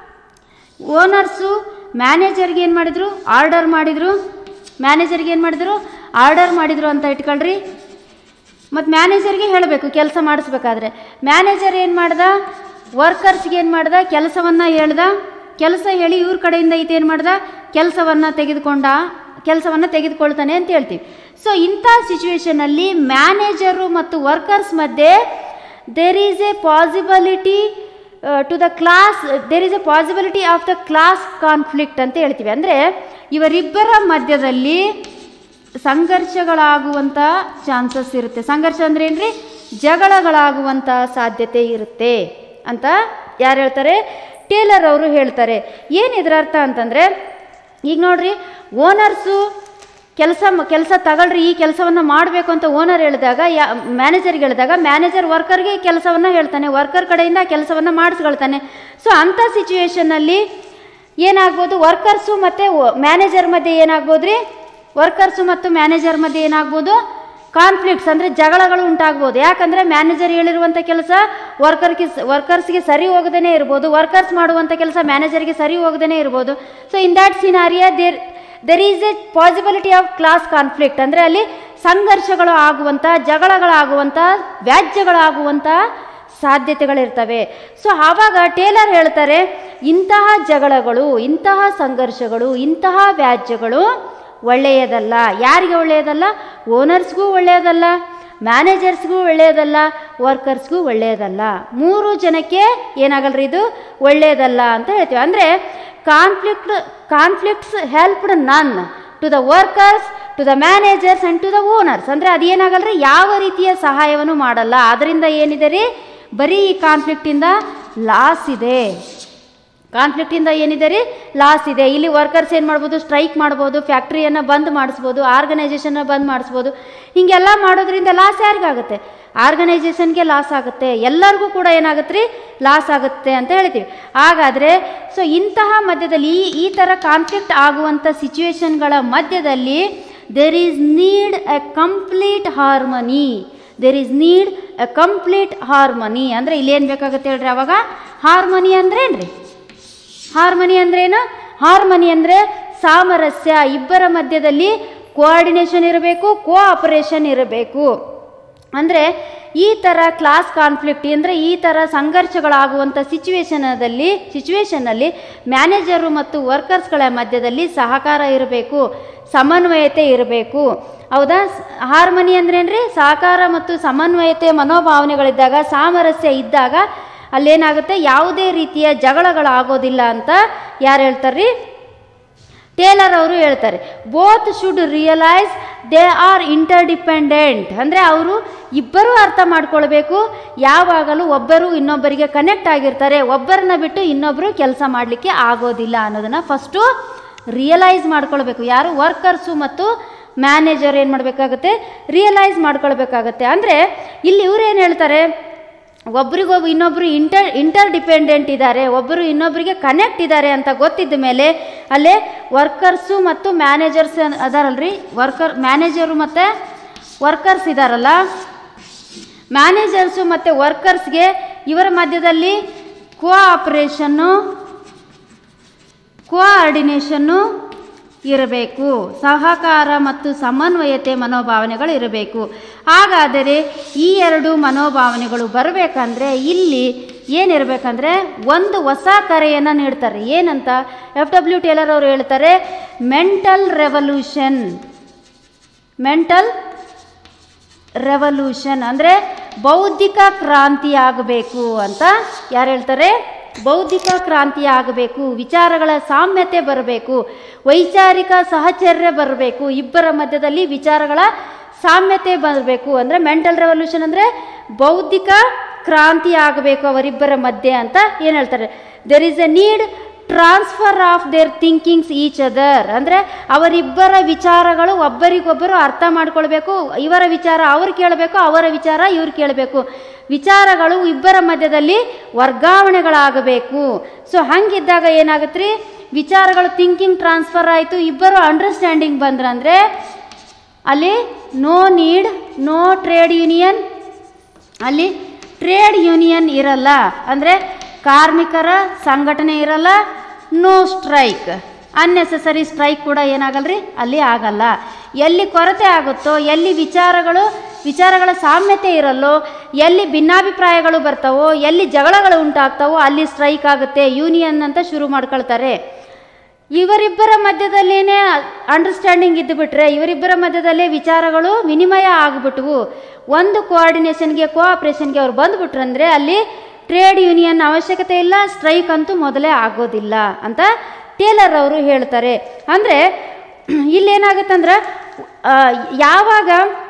Speaker 1: ಓನರ್ಸು ಮ್ಯಾನೇಜರ್ಗೆ ಏನು ಮಾಡಿದರು ಆರ್ಡರ್ ಮಾಡಿದರು ಮ್ಯಾನೇಜರ್ಗೆ ಏನು ಮಾಡಿದರು ಆರ್ಡರ್ ಮಾಡಿದರು ಅಂತ ಇಟ್ಕೊಳ್ರಿ ಮತ್ತು ಮ್ಯಾನೇಜರ್ಗೆ ಹೇಳಬೇಕು ಕೆಲಸ ಮಾಡಿಸ್ಬೇಕಾದ್ರೆ ಮ್ಯಾನೇಜರ್ ಏನು ಮಾಡ್ದ ವರ್ಕರ್ಸ್ಗೆ ಏನು ಮಾಡ್ದ ಕೆಲಸವನ್ನು ಹೇಳ್ದ ಕೆಲಸ ಹೇಳಿ ಇವ್ರ ಕಡೆಯಿಂದ ಈತೇನು ಮಾಡ್ದ ಕೆಲಸವನ್ನು ತೆಗೆದುಕೊಂಡ ಕೆಲಸವನ್ನು ತೆಗೆದುಕೊಳ್ತಾನೆ ಅಂತ ಹೇಳ್ತೀವಿ ಸೊ ಇಂಥ ಸಿಚುವೇಶನಲ್ಲಿ ಮ್ಯಾನೇಜರು ಮತ್ತು ವರ್ಕರ್ಸ್ ಮಧ್ಯೆ there is a possibility to the class there is a possibility of the class conflict ಅಂತ ಹೇಳ್ತೀವಿ ಅಂದರೆ ಇವರಿಬ್ಬರ ಮಧ್ಯದಲ್ಲಿ ಸಂಘರ್ಷಗಳಾಗುವಂಥ ಚಾನ್ಸಸ್ ಇರುತ್ತೆ ಸಂಘರ್ಷ ಅಂದ್ರೆ ಏನ್ರಿ ಜಗಳಗಳಾಗುವಂಥ ಸಾಧ್ಯತೆ ಇರುತ್ತೆ ಅಂತ ಯಾರು ಹೇಳ್ತಾರೆ ಟೇಲರ್ ಅವರು ಹೇಳ್ತಾರೆ ಏನು ಇದರ ಅರ್ಥ ಅಂತಂದರೆ ಈಗ ನೋಡ್ರಿ ಓನರ್ಸು ಕೆಲಸ ಕೆಲಸ ತಗೊಳ್ರಿ ಈ ಕೆಲಸವನ್ನು ಮಾಡಬೇಕು ಅಂತ ಓನರ್ ಹೇಳಿದಾಗ ಯಾ ಮ್ಯಾನೇಜರ್ಗೆ ಹೇಳಿದಾಗ ಮ್ಯಾನೇಜರ್ ವರ್ಕರ್ಗೆ ಕೆಲಸವನ್ನು ಹೇಳ್ತಾನೆ ವರ್ಕರ್ ಕಡೆಯಿಂದ ಕೆಲಸವನ್ನು ಮಾಡಿಸ್ಕೊಳ್ತಾನೆ ಸೊ ಅಂಥ ಸಿಚುವೇಶನ್ನಲ್ಲಿ ಏನಾಗ್ಬೋದು ವರ್ಕರ್ಸು ಮತ್ತು ಮ್ಯಾನೇಜರ್ ಮಧ್ಯೆ ಏನಾಗ್ಬೋದು ರೀ ವರ್ಕರ್ಸು ಮತ್ತು ಮ್ಯಾನೇಜರ್ ಮಧ್ಯೆ ಏನಾಗ್ಬೋದು ಕಾನ್ಫ್ಲಿಕ್ಟ್ಸ್ ಅಂದರೆ ಜಗಳಗಳು ಉಂಟಾಗ್ಬೋದು ಯಾಕಂದರೆ ಮ್ಯಾನೇಜರ್ ಹೇಳಿರುವಂಥ ಕೆಲಸ ವರ್ಕರ್ಗೆ ವರ್ಕರ್ಸ್ಗೆ ಸರಿ ಹೋಗದೇ ಇರ್ಬೋದು ವರ್ಕರ್ಸ್ ಮಾಡುವಂಥ ಕೆಲಸ ಮ್ಯಾನೇಜರ್ಗೆ ಸರಿ ಹೋಗದೇ ಇರ್ಬೋದು so in that scenario there there is a possibility of class conflict ಅಂದರೆ ಅಲ್ಲಿ ಸಂಘರ್ಷಗಳು ಆಗುವಂಥ ಜಗಳಗಳಾಗುವಂಥ ವ್ಯಾಜ್ಯಗಳಾಗುವಂಥ ಸಾಧ್ಯತೆಗಳಿರ್ತವೆ ಸೊ ಆವಾಗ ಟೇಲರ್ ಹೇಳ್ತಾರೆ ಇಂತಹ ಜಗಳಗಳು ಇಂತಹ ಸಂಘರ್ಷಗಳು ಇಂತಹ ವ್ಯಾಜ್ಯಗಳು ಒಳ್ಳೆಯದಲ್ಲ ಯಾರಿಗೆ ಒಳ್ಳೆಯದಲ್ಲ ಓನರ್ಸ್ಗೂ ಒಳ್ಳೆಯದಲ್ಲ ಮ್ಯಾನೇಜರ್ಸ್ಗೂ ಒಳ್ಳೆಯದಲ್ಲ ವರ್ಕರ್ಸ್ಗೂ ಒಳ್ಳೆಯದಲ್ಲ ಮೂರು ಜನಕ್ಕೆ ಏನಾಗಲ್ರಿ ಇದು ಒಳ್ಳೆಯದಲ್ಲ ಅಂತ ಹೇಳ್ತೀವಿ ಅಂದರೆ conflict conflicts helped none to the workers to the managers and to the owners ಅಂದರೆ ಅದೇನಾಗಲ್ರಿ ಯಾವ ರೀತಿಯ ಸಹಾಯವನ್ನು ಮಾಡಲ್ಲ ಅದರಿಂದ ಏನಿದೆ ರೀ ಬರೀ ಈ ಕಾನ್ಫ್ಲಿಕ್ಟಿಂದ ಲಾಸ್ ಇದೆ ಕಾನ್ಫ್ಲಿಕ್ಟಿಂದ ಏನಿದೆ ರೀ ಲಾಸ್ ಇದೆ ಇಲ್ಲಿ ವರ್ಕರ್ಸ್ ಏನು ಮಾಡ್ಬೋದು ಸ್ಟ್ರೈಕ್ ಮಾಡ್ಬೋದು ಫ್ಯಾಕ್ಟ್ರಿಯನ್ನು ಬಂದ್ ಮಾಡಿಸ್ಬೋದು ಆರ್ಗನೈಸೇಷನ್ನ ಬಂದ್ ಮಾಡಿಸ್ಬೋದು ಹೀಗೆಲ್ಲ ಮಾಡೋದ್ರಿಂದ ಲಾಸ್ ಯಾರಿಗಾಗುತ್ತೆ ಆರ್ಗನೈಸೇಷನ್ಗೆ ಲಾಸ್ ಆಗುತ್ತೆ ಎಲ್ಲರಿಗೂ ಕೂಡ ಏನಾಗುತ್ತೆ ರೀ ಲಾಸ್ ಆಗುತ್ತೆ ಅಂತ ಹೇಳ್ತೀವಿ ಹಾಗಾದರೆ ಸೊ ಇಂತಹ ಮಧ್ಯದಲ್ಲಿ ಈ ಈ ಥರ ಕಾನ್ಫ್ಲಿಕ್ಟ್ ಆಗುವಂಥ ಸಿಚುವೇಶನ್ಗಳ ಮಧ್ಯದಲ್ಲಿ there is need a complete harmony there is need a complete harmony ಅಂದರೆ ಇಲ್ಲೇನು ಬೇಕಾಗುತ್ತೆ ಹೇಳ್ರಿ ಅವಾಗ ಹಾರ್ಮನಿ ಅಂದ್ರೆ ಏನ್ರಿ ಹಾರ್ಮನಿ ಅಂದ್ರೇನು ಹಾರ್ಮನಿ ಅಂದರೆ ಸಾಮರಸ್ಯ ಇಬ್ಬರ ಮಧ್ಯದಲ್ಲಿ ಕೋಆರ್ಡಿನೇಷನ್ ಇರಬೇಕು ಕೋಆಪರೇಷನ್ ಇರಬೇಕು ಅಂದರೆ ಈ ಥರ ಕ್ಲಾಸ್ ಕಾನ್ಫ್ಲಿಕ್ಟ್ ಅಂದರೆ ಈ ಥರ ಸಂಘರ್ಷಗಳಾಗುವಂಥ ಸಿಚುವೇಶನದಲ್ಲಿ ಸಿಚುವೇಶನ್ನಲ್ಲಿ ಮ್ಯಾನೇಜರು ಮತ್ತು ವರ್ಕರ್ಸ್ಗಳ ಮಧ್ಯದಲ್ಲಿ ಸಹಕಾರ ಇರಬೇಕು ಸಮನ್ವಯತೆ ಇರಬೇಕು ಹೌದಾ ಹಾರ್ಮನಿ ಅಂದ್ರೇನ್ರಿ ಸಹಕಾರ ಮತ್ತು ಸಮನ್ವಯತೆ ಮನೋಭಾವನೆಗಳಿದ್ದಾಗ ಸಾಮರಸ್ಯ ಇದ್ದಾಗ ಅಲ್ಲೇನಾಗುತ್ತೆ ಯಾವುದೇ ರೀತಿಯ ಜಗಳಗಳಾಗೋದಿಲ್ಲ ಅಂತ ಯಾರು ಹೇಳ್ತಾರ್ರಿ ಟೇಲರ್ ಅವರು ಹೇಳ್ತಾರೆ both should realise they are interdependent ಅಂದರೆ ಅವರು ಇಬ್ಬರೂ ಅರ್ಥ ಮಾಡ್ಕೊಳ್ಬೇಕು ಯಾವಾಗಲೂ ಒಬ್ಬರು ಇನ್ನೊಬ್ಬರಿಗೆ ಕನೆಕ್ಟ್ ಆಗಿರ್ತಾರೆ ಒಬ್ಬರನ್ನ ಬಿಟ್ಟು ಇನ್ನೊಬ್ಬರು ಕೆಲಸ ಮಾಡಲಿಕ್ಕೆ ಆಗೋದಿಲ್ಲ ಅನ್ನೋದನ್ನು ಫಸ್ಟು ರಿಯಲೈಸ್ ಮಾಡ್ಕೊಳ್ಬೇಕು ಯಾರು ವರ್ಕರ್ಸು ಮತ್ತು ಮ್ಯಾನೇಜರ್ ಏನು ಮಾಡಬೇಕಾಗತ್ತೆ ರಿಯಲೈಸ್ ಮಾಡ್ಕೊಳ್ಬೇಕಾಗತ್ತೆ ಅಂದರೆ ಇಲ್ಲಿ ಇವ್ರು ಏನು ಹೇಳ್ತಾರೆ ಒಬ್ರಿಗೊಬ್ಬ ಇನ್ನೊಬ್ರು ಇಂಟರ್ ಇಂಟರ್ ಡಿಪೆಂಡೆಂಟ್ ಇದ್ದಾರೆ ಒಬ್ಬರು ಇನ್ನೊಬ್ಬರಿಗೆ ಕನೆಕ್ಟ್ ಇದ್ದಾರೆ ಅಂತ ಗೊತ್ತಿದ್ದ ಮೇಲೆ ಅಲ್ಲೇ ವರ್ಕರ್ಸು ಮತ್ತು ಮ್ಯಾನೇಜರ್ಸ್ ಅದಾರಲ್ರಿ ವರ್ಕರ್ ಮ್ಯಾನೇಜರು ಮತ್ತು ವರ್ಕರ್ಸ್ ಇದ್ದಾರಲ್ಲ ಮ್ಯಾನೇಜರ್ಸು ಮತ್ತು ವರ್ಕರ್ಸ್ಗೆ ಇವರ ಮಧ್ಯದಲ್ಲಿ ಕೋಆಪರೇಷನ್ನು ಕೋಆರ್ಡಿನೇಷನ್ನು ಇರಬೇಕು ಸಹಕಾರ ಮತ್ತು ಸಮನ್ವಯತೆ ಮನೋಭಾವನೆಗಳು ಇರಬೇಕು ಹಾಗಾದರೆ ಈ ಎರಡು ಮನೋಭಾವನೆಗಳು ಬರಬೇಕಂದ್ರೆ ಇಲ್ಲಿ ಏನಿರಬೇಕಂದ್ರೆ ಒಂದು ಹೊಸ ಕರೆಯನ್ನು ನೀಡ್ತಾರೆ ಏನಂತ ಎಫ್ ಡಬ್ಲ್ಯೂ ಟೇಲರ್ ಅವರು ಹೇಳ್ತಾರೆ ಮೆಂಟಲ್ ರೆವಲ್ಯೂಷನ್ ಮೆಂಟಲ್ ರೆವಲ್ಯೂಷನ್ ಅಂದರೆ ಬೌದ್ಧಿಕ ಕ್ರಾಂತಿ ಆಗಬೇಕು ಅಂತ ಯಾರು ಹೇಳ್ತಾರೆ ಬೌದ್ಧಿಕ ಕ್ರಾಂತಿ ಆಗಬೇಕು ವಿಚಾರಗಳ ಸಾಮ್ಯತೆ ಬರಬೇಕು ವೈಚಾರಿಕ ಸಹಚರ್ಯ ಬರಬೇಕು ಇಬ್ಬರ ಮಧ್ಯದಲ್ಲಿ ವಿಚಾರಗಳ ಸಾಮ್ಯತೆ ಬರಬೇಕು ಅಂದರೆ ಮೆಂಟಲ್ ರೆವಲ್ಯೂಷನ್ ಅಂದರೆ ಬೌದ್ಧಿಕ ಕ್ರಾಂತಿ ಆಗಬೇಕು ಅವರಿಬ್ಬರ ಮಧ್ಯೆ ಅಂತ ಏನು ಹೇಳ್ತಾರೆ there is a need transfer of their thinkings each other ಅಂದರೆ ಅವರಿಬ್ಬರ ವಿಚಾರಗಳು ಒಬ್ಬರಿಗೊಬ್ಬರು ಅರ್ಥ ಮಾಡ್ಕೊಳ್ಬೇಕು ಇವರ ವಿಚಾರ ಅವ್ರು ಕೇಳಬೇಕು ಅವರ ವಿಚಾರ ಇವ್ರು ಕೇಳಬೇಕು ವಿಚಾರಗಳು ಇಬ್ಬರ ಮಧ್ಯದಲ್ಲಿ ವರ್ಗಾವಣೆಗಳಾಗಬೇಕು ಸೊ ಹಂಗಿದ್ದಾಗ ಏನಾಗುತ್ತೆ ರೀ ವಿಚಾರಗಳು ಥಿಂಕಿಂಗ್ ಟ್ರಾನ್ಸ್ಫರ್ ಆಯಿತು ಇಬ್ಬರು ಅಂಡರ್ಸ್ಟ್ಯಾಂಡಿಂಗ್ ಬಂದ್ರಂದರೆ ಅಲ್ಲಿ no need no trade union ಅಲ್ಲಿ ಟ್ರೇಡ್ ಯೂನಿಯನ್ ಇರಲ್ಲ ಅಂದರೆ ಕಾರ್ಮಿಕರ ಸಂಘಟನೆ ಇರಲ್ಲ ನೋ ಸ್ಟ್ರೈಕ್ ಅನ್ನೆಸೆಸರಿ ಸ್ಟ್ರೈಕ್ ಕೂಡ ಏನಾಗಲ್ರಿ ಅಲ್ಲಿ ಆಗಲ್ಲ ಎಲ್ಲಿ ಕೊರತೆ ಆಗುತ್ತೋ ಎಲ್ಲಿ ವಿಚಾರಗಳು ವಿಚಾರಗಳ ಸಾಮ್ಯತೆ ಇರಲ್ಲೋ ಎಲ್ಲಿ ಭಿನ್ನಾಭಿಪ್ರಾಯಗಳು ಬರ್ತಾವೋ ಎಲ್ಲಿ ಜಗಳಗಳು ಉಂಟಾಗ್ತಾವೋ ಅಲ್ಲಿ ಸ್ಟ್ರೈಕ್ ಆಗುತ್ತೆ ಯೂನಿಯನ್ ಅಂತ ಶುರು ಮಾಡ್ಕೊಳ್ತಾರೆ ಇವರಿಬ್ಬರ ಮಧ್ಯದಲ್ಲೇನೆ ಅಂಡರ್ಸ್ಟ್ಯಾಂಡಿಂಗ್ ಇದ್ದು ಬಿಟ್ರೆ ಇವರಿಬ್ಬರ ಮಧ್ಯದಲ್ಲೇ ವಿಚಾರಗಳು ವಿನಿಮಯ ಆಗಿಬಿಟ್ವು ಒಂದು ಕೋಆರ್ಡಿನೇಷನ್ಗೆ ಕೋಆಪ್ರೇಷನ್ಗೆ ಅವ್ರು ಬಂದ್ಬಿಟ್ರಂದ್ರೆ ಅಲ್ಲಿ ಟ್ರೇಡ್ ಯೂನಿಯನ್ ಅವಶ್ಯಕತೆ ಇಲ್ಲ ಸ್ಟ್ರೈಕ್ ಅಂತೂ ಮೊದಲೇ ಆಗೋದಿಲ್ಲ ಅಂತ ಟೇಲರ್ ಅವರು ಹೇಳ್ತಾರೆ ಅಂದರೆ ಇಲ್ಲೇನಾಗುತ್ತಂದ್ರೆ ಆ, ಯಾವಾಗ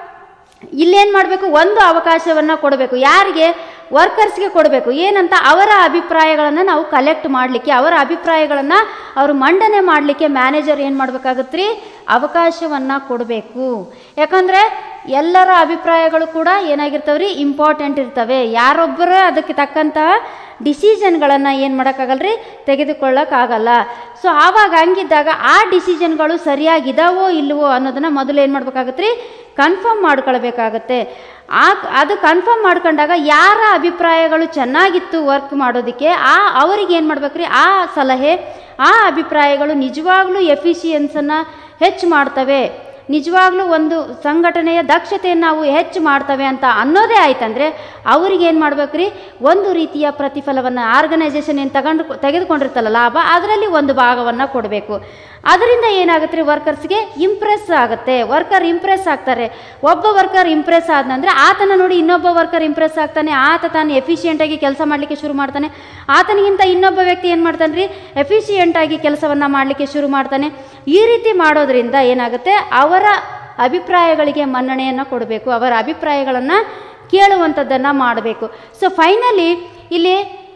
Speaker 1: ಇಲ್ಲೇನು ಮಾಡಬೇಕು ಒಂದು ಅವಕಾಶವನ್ನು ಕೊಡಬೇಕು ಯಾರಿಗೆ ವರ್ಕರ್ಸ್ಗೆ ಕೊಡಬೇಕು ಏನಂತ ಅವರ ಅಭಿಪ್ರಾಯಗಳನ್ನು ನಾವು ಕಲೆಕ್ಟ್ ಮಾಡಲಿಕ್ಕೆ ಅವರ ಅಭಿಪ್ರಾಯಗಳನ್ನು ಅವರು ಮಂಡನೆ ಮಾಡಲಿಕ್ಕೆ ಮ್ಯಾನೇಜರ್ ಏನು ಮಾಡಬೇಕಾಗತ್ತೆ ರೀ ಅವಕಾಶವನ್ನು ಕೊಡಬೇಕು ಯಾಕಂದರೆ ಎಲ್ಲರ ಅಭಿಪ್ರಾಯಗಳು ಕೂಡ ಏನಾಗಿರ್ತವೆ ರೀ ಇಂಪಾರ್ಟೆಂಟ್ ಇರ್ತವೆ ಯಾರೊಬ್ಬರ ಅದಕ್ಕೆ ತಕ್ಕಂತಹ ಡಿಸಿಷನ್ಗಳನ್ನು ಏನು ಮಾಡೋಕ್ಕಾಗಲ್ಲ ರೀ ತೆಗೆದುಕೊಳ್ಳೋಕ್ಕಾಗಲ್ಲ ಸೊ ಆವಾಗ ಹಂಗಿದ್ದಾಗ ಆ ಡಿಸಿಷನ್ಗಳು ಸರಿಯಾಗಿದಾವೋ ಇಲ್ವೋ ಅನ್ನೋದನ್ನು ಮೊದಲು ಏನು ಮಾಡ್ಬೇಕಾಗತ್ತೆ ರೀ ಕನ್ಫರ್ಮ್ ಮಾಡ್ಕೊಳ್ಬೇಕಾಗತ್ತೆ ಆ ಅದು ಕನ್ಫರ್ಮ್ ಮಾಡ್ಕೊಂಡಾಗ ಯಾರ ಅಭಿಪ್ರಾಯಗಳು ಚೆನ್ನಾಗಿತ್ತು ವರ್ಕ್ ಮಾಡೋದಕ್ಕೆ ಆ ಅವ್ರಿಗೆ ಏನು ಮಾಡ್ಬೇಕು ರೀ ಆ ಸಲಹೆ ಆ ಅಭಿಪ್ರಾಯಗಳು ನಿಜವಾಗ್ಲೂ ಎಫಿಷಿಯನ್ಸನ್ನು ಹೆಚ್ಚು ಮಾಡ್ತವೆ ನಿಜವಾಗ್ಲೂ ಒಂದು ಸಂಘಟನೆಯ ದಕ್ಷತೆಯನ್ನು ನಾವು ಹೆಚ್ಚು ಮಾಡ್ತವೆ ಅಂತ ಅನ್ನೋದೇ ಆಯ್ತಂದರೆ ಅವ್ರಿಗೆ ಏನು ಮಾಡ್ಬೇಕು ರೀ ಒಂದು ರೀತಿಯ ಪ್ರತಿಫಲವನ್ನು ಆರ್ಗನೈಸೇಷನ್ ಏನು ತಗೊಂಡು ತೆಗೆದುಕೊಂಡಿರ್ತಲ್ಲ ಲಾಭ ಅದರಲ್ಲಿ ಒಂದು ಭಾಗವನ್ನು ಕೊಡಬೇಕು ಅದರಿಂದ ಏನಾಗುತ್ತೆ ರೀ ವರ್ಕರ್ಸ್ಗೆ ಇಂಪ್ರೆಸ್ ಆಗುತ್ತೆ ವರ್ಕರ್ ಇಂಪ್ರೆಸ್ ಆಗ್ತಾರೆ ಒಬ್ಬ ವರ್ಕರ್ ಇಂಪ್ರೆಸ್ ಆದ್ನಂದ್ರೆ ಆತನ ನೋಡಿ ಇನ್ನೊಬ್ಬ ವರ್ಕರ್ ಇಂಪ್ರೆಸ್ ಆಗ್ತಾನೆ ಆತ ತಾನು ಎಫಿಷಿಯೆಂಟಾಗಿ ಕೆಲಸ ಮಾಡಲಿಕ್ಕೆ ಶುರು ಮಾಡ್ತಾನೆ ಆತನಿಗಿಂತ ಇನ್ನೊಬ್ಬ ವ್ಯಕ್ತಿ ಏನು ಮಾಡ್ತಾನೆ ರೀ ಎಫಿಷಿಯೆಂಟಾಗಿ ಕೆಲಸವನ್ನು ಮಾಡಲಿಕ್ಕೆ ಶುರು ಮಾಡ್ತಾನೆ ಈ ರೀತಿ ಮಾಡೋದ್ರಿಂದ ಏನಾಗುತ್ತೆ ಅವರ ಅಭಿಪ್ರಾಯಗಳಿಗೆ ಮನ್ನಣೆಯನ್ನು ಕೊಡಬೇಕು ಅವರ ಅಭಿಪ್ರಾಯಗಳನ್ನು ಕೇಳುವಂಥದ್ದನ್ನು ಮಾಡಬೇಕು ಸೊ ಫೈನಲಿ ಇಲ್ಲಿ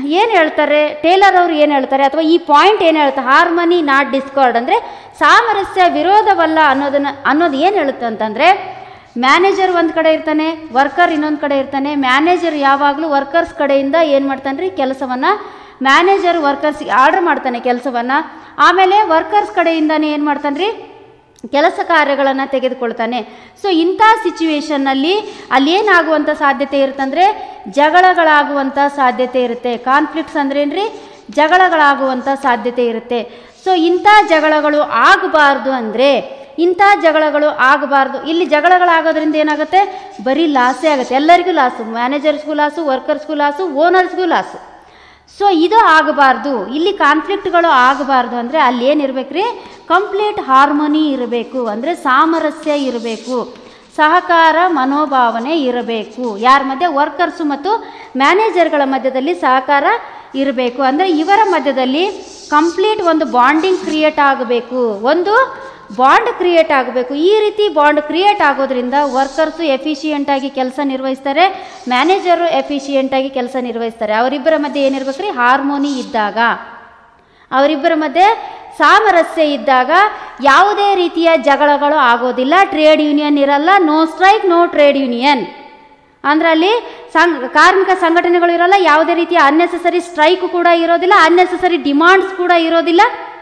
Speaker 1: ಏನು ಹೇಳ್ತಾರೆ ಟೇಲರ್ ಅವರು ಏನು ಹೇಳ್ತಾರೆ ಅಥವಾ ಈ ಪಾಯಿಂಟ್ ಏನು ಹೇಳ್ತಾರೆ ಹಾರ್ಮನಿ ನಾಟ್ ಡಿಸ್ಕಾರ್ಡ್ ಅಂದರೆ ಸಾಮರಸ್ಯ ವಿರೋಧವಲ್ಲ ಅನ್ನೋದನ್ನು ಅನ್ನೋದು ಏನು ಹೇಳುತ್ತೆ ಅಂತಂದರೆ ಮ್ಯಾನೇಜರ್ ಒಂದು ಕಡೆ ಇರ್ತಾನೆ ವರ್ಕರ್ ಇನ್ನೊಂದು ಕಡೆ ಇರ್ತಾನೆ ಮ್ಯಾನೇಜರ್ ಯಾವಾಗಲೂ ವರ್ಕರ್ಸ್ ಕಡೆಯಿಂದ ಏನು ಮಾಡ್ತಾನೆ ರೀ ಕೆಲಸವನ್ನು ಮ್ಯಾನೇಜರ್ ವರ್ಕರ್ಸ್ಗೆ ಆರ್ಡರ್ ಮಾಡ್ತಾನೆ ಕೆಲಸವನ್ನು ಆಮೇಲೆ ವರ್ಕರ್ಸ್ ಕಡೆಯಿಂದನೇ ಏನು ಮಾಡ್ತಾನೆ ರೀ ಕೆಲಸ ಕಾರ್ಯಗಳನ್ನು ತೆಗೆದುಕೊಳ್ತಾನೆ ಸೊ ಇಂಥ ಸಿಚುವೇಶನ್ನಲ್ಲಿ ಅಲ್ಲಿ ಏನಾಗುವಂಥ ಸಾಧ್ಯತೆ ಇರುತ್ತಂದರೆ ಜಗಳಗಳಾಗುವಂಥ ಸಾಧ್ಯತೆ ಇರುತ್ತೆ ಕಾನ್ಫ್ಲಿಕ್ಟ್ಸ್ ಅಂದ್ರೇನ್ರಿ ಜಗಳಗಳಾಗುವಂಥ ಸಾಧ್ಯತೆ ಇರುತ್ತೆ ಸೊ ಇಂಥ ಜಗಳಗಳು ಆಗಬಾರ್ದು ಅಂದರೆ ಇಂಥ ಜಗಳಗಳು ಆಗಬಾರ್ದು ಇಲ್ಲಿ ಜಗಳಗಳಾಗೋದ್ರಿಂದ ಏನಾಗುತ್ತೆ ಬರೀ ಲಾಸೇ ಆಗುತ್ತೆ ಎಲ್ಲರಿಗೂ ಲಾಸು ಮ್ಯಾನೇಜರ್ಸ್ಗೂ ಲಾಸು ವರ್ಕರ್ಸ್ಗೂ ಲಾಸು ಓನರ್ಸ್ಗೂ ಲಾಸು ಸೊ ಇದು ಆಗಬಾರ್ದು ಇಲ್ಲಿ ಕಾನ್ಫ್ಲಿಕ್ಟ್ಗಳು ಆಗಬಾರ್ದು ಅಂದರೆ ಅಲ್ಲಿ ಏನಿರ್ಬೇಕು ರೀ ಕಂಪ್ಲೀಟ್ ಹಾರ್ಮೋನಿ ಇರಬೇಕು ಅಂದರೆ ಸಾಮರಸ್ಯ ಇರಬೇಕು ಸಹಕಾರ ಮನೋಭಾವನೆ ಇರಬೇಕು ಯಾರ ಮಧ್ಯೆ ವರ್ಕರ್ಸು ಮತ್ತು ಮ್ಯಾನೇಜರ್ಗಳ ಮಧ್ಯದಲ್ಲಿ ಸಹಕಾರ ಇರಬೇಕು ಅಂದರೆ ಇವರ ಮಧ್ಯದಲ್ಲಿ ಕಂಪ್ಲೀಟ್ ಒಂದು ಬಾಂಡಿಂಗ್ ಕ್ರಿಯೇಟ್ ಆಗಬೇಕು ಒಂದು ಬಾಂಡ್ ಕ್ರಿಯೇಟ್ ಆಗಬೇಕು ಈ ರೀತಿ ಬಾಂಡ್ ಕ್ರಿಯೇಟ್ ಆಗೋದ್ರಿಂದ ವರ್ಕರ್ಸು ಎಫಿಷಿಯೆಂಟಾಗಿ ಕೆಲಸ ನಿರ್ವಹಿಸ್ತಾರೆ ಮ್ಯಾನೇಜರು ಎಫಿಷಿಯೆಂಟಾಗಿ ಕೆಲಸ ನಿರ್ವಹಿಸ್ತಾರೆ ಅವರಿಬ್ಬರ ಮಧ್ಯೆ ಏನಿರ್ಬೇಕು ರೀ ಹಾರ್ಮೋನಿ ಇದ್ದಾಗ ಅವರಿಬ್ಬರ ಮಧ್ಯೆ ಸಾಮರಸ್ಯ ಇದ್ದಾಗ ಯಾವುದೇ ರೀತಿಯ ಜಗಳಗಳು ಆಗೋದಿಲ್ಲ ಟ್ರೇಡ್ ಯೂನಿಯನ್ ಇರಲ್ಲ no strike no trade union ಅಂದ್ರೆ ಅಲ್ಲಿ ಸಂಘ ಕಾರ್ಮಿಕ ಸಂಘಟನೆಗಳು ಇರಲ್ಲ ಯಾವುದೇ ರೀತಿಯ ಅನ್ನೆಸೆಸರಿ ಸ್ಟ್ರೈಕ್ ಕೂಡ ಇರೋದಿಲ್ಲ ಅನ್ನೆಸೆಸರಿ ಡಿಮಾಂಡ್ಸ್ ಕೂಡ ಇರೋದಿಲ್ಲ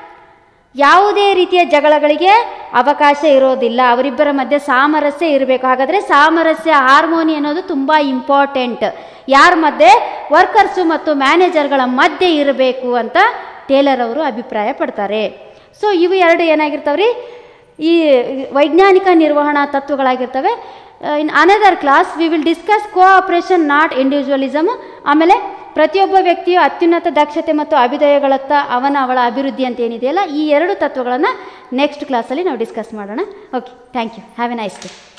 Speaker 1: ಯಾವುದೇ ರೀತಿಯ ಜಗಳಗಳಿಗೆ ಅವಕಾಶ ಇರೋದಿಲ್ಲ ಅವರಿಬ್ಬರ ಮಧ್ಯೆ ಸಾಮರಸ್ಯ ಇರಬೇಕು ಹಾಗಾದರೆ ಸಾಮರಸ್ಯ ಹಾರ್ಮೋನಿ ಅನ್ನೋದು ತುಂಬ ಇಂಪಾರ್ಟೆಂಟ್ ಯಾರ ಮಧ್ಯೆ ವರ್ಕರ್ಸು ಮತ್ತು ಮ್ಯಾನೇಜರ್ಗಳ ಮಧ್ಯೆ ಇರಬೇಕು ಅಂತ ಟೇಲರ್ ಅವರು ಅಭಿಪ್ರಾಯ ಪಡ್ತಾರೆ ಸೊ ಇವು ಎರಡು ಏನಾಗಿರ್ತಾವ್ರಿ ಈ ವೈಜ್ಞಾನಿಕ ನಿರ್ವಹಣಾ ತತ್ವಗಳಾಗಿರ್ತವೆ in another class we will discuss cooperation not individualism ಆಮೇಲೆ ಪ್ರತಿಯೊಬ್ಬ ವ್ಯಕ್ತಿಯು ಅತ್ಯುನ್ನತ ದಕ್ಷತೆ ಮತ್ತು ಅಭಿದಯಗಳತ್ತ ಅವನ ಅವಳ ಅಭಿವೃದ್ಧಿ ಅಂತ ಏನಿದೆಯಲ್ಲ ಈ ಎರಡು ತತ್ವಗಳನ್ನು ನೆಕ್ಸ್ಟ್ ಕ್ಲಾಸಲ್ಲಿ ನಾವು ಡಿಸ್ಕಸ್ ಮಾಡೋಣ okay thank you have a nice day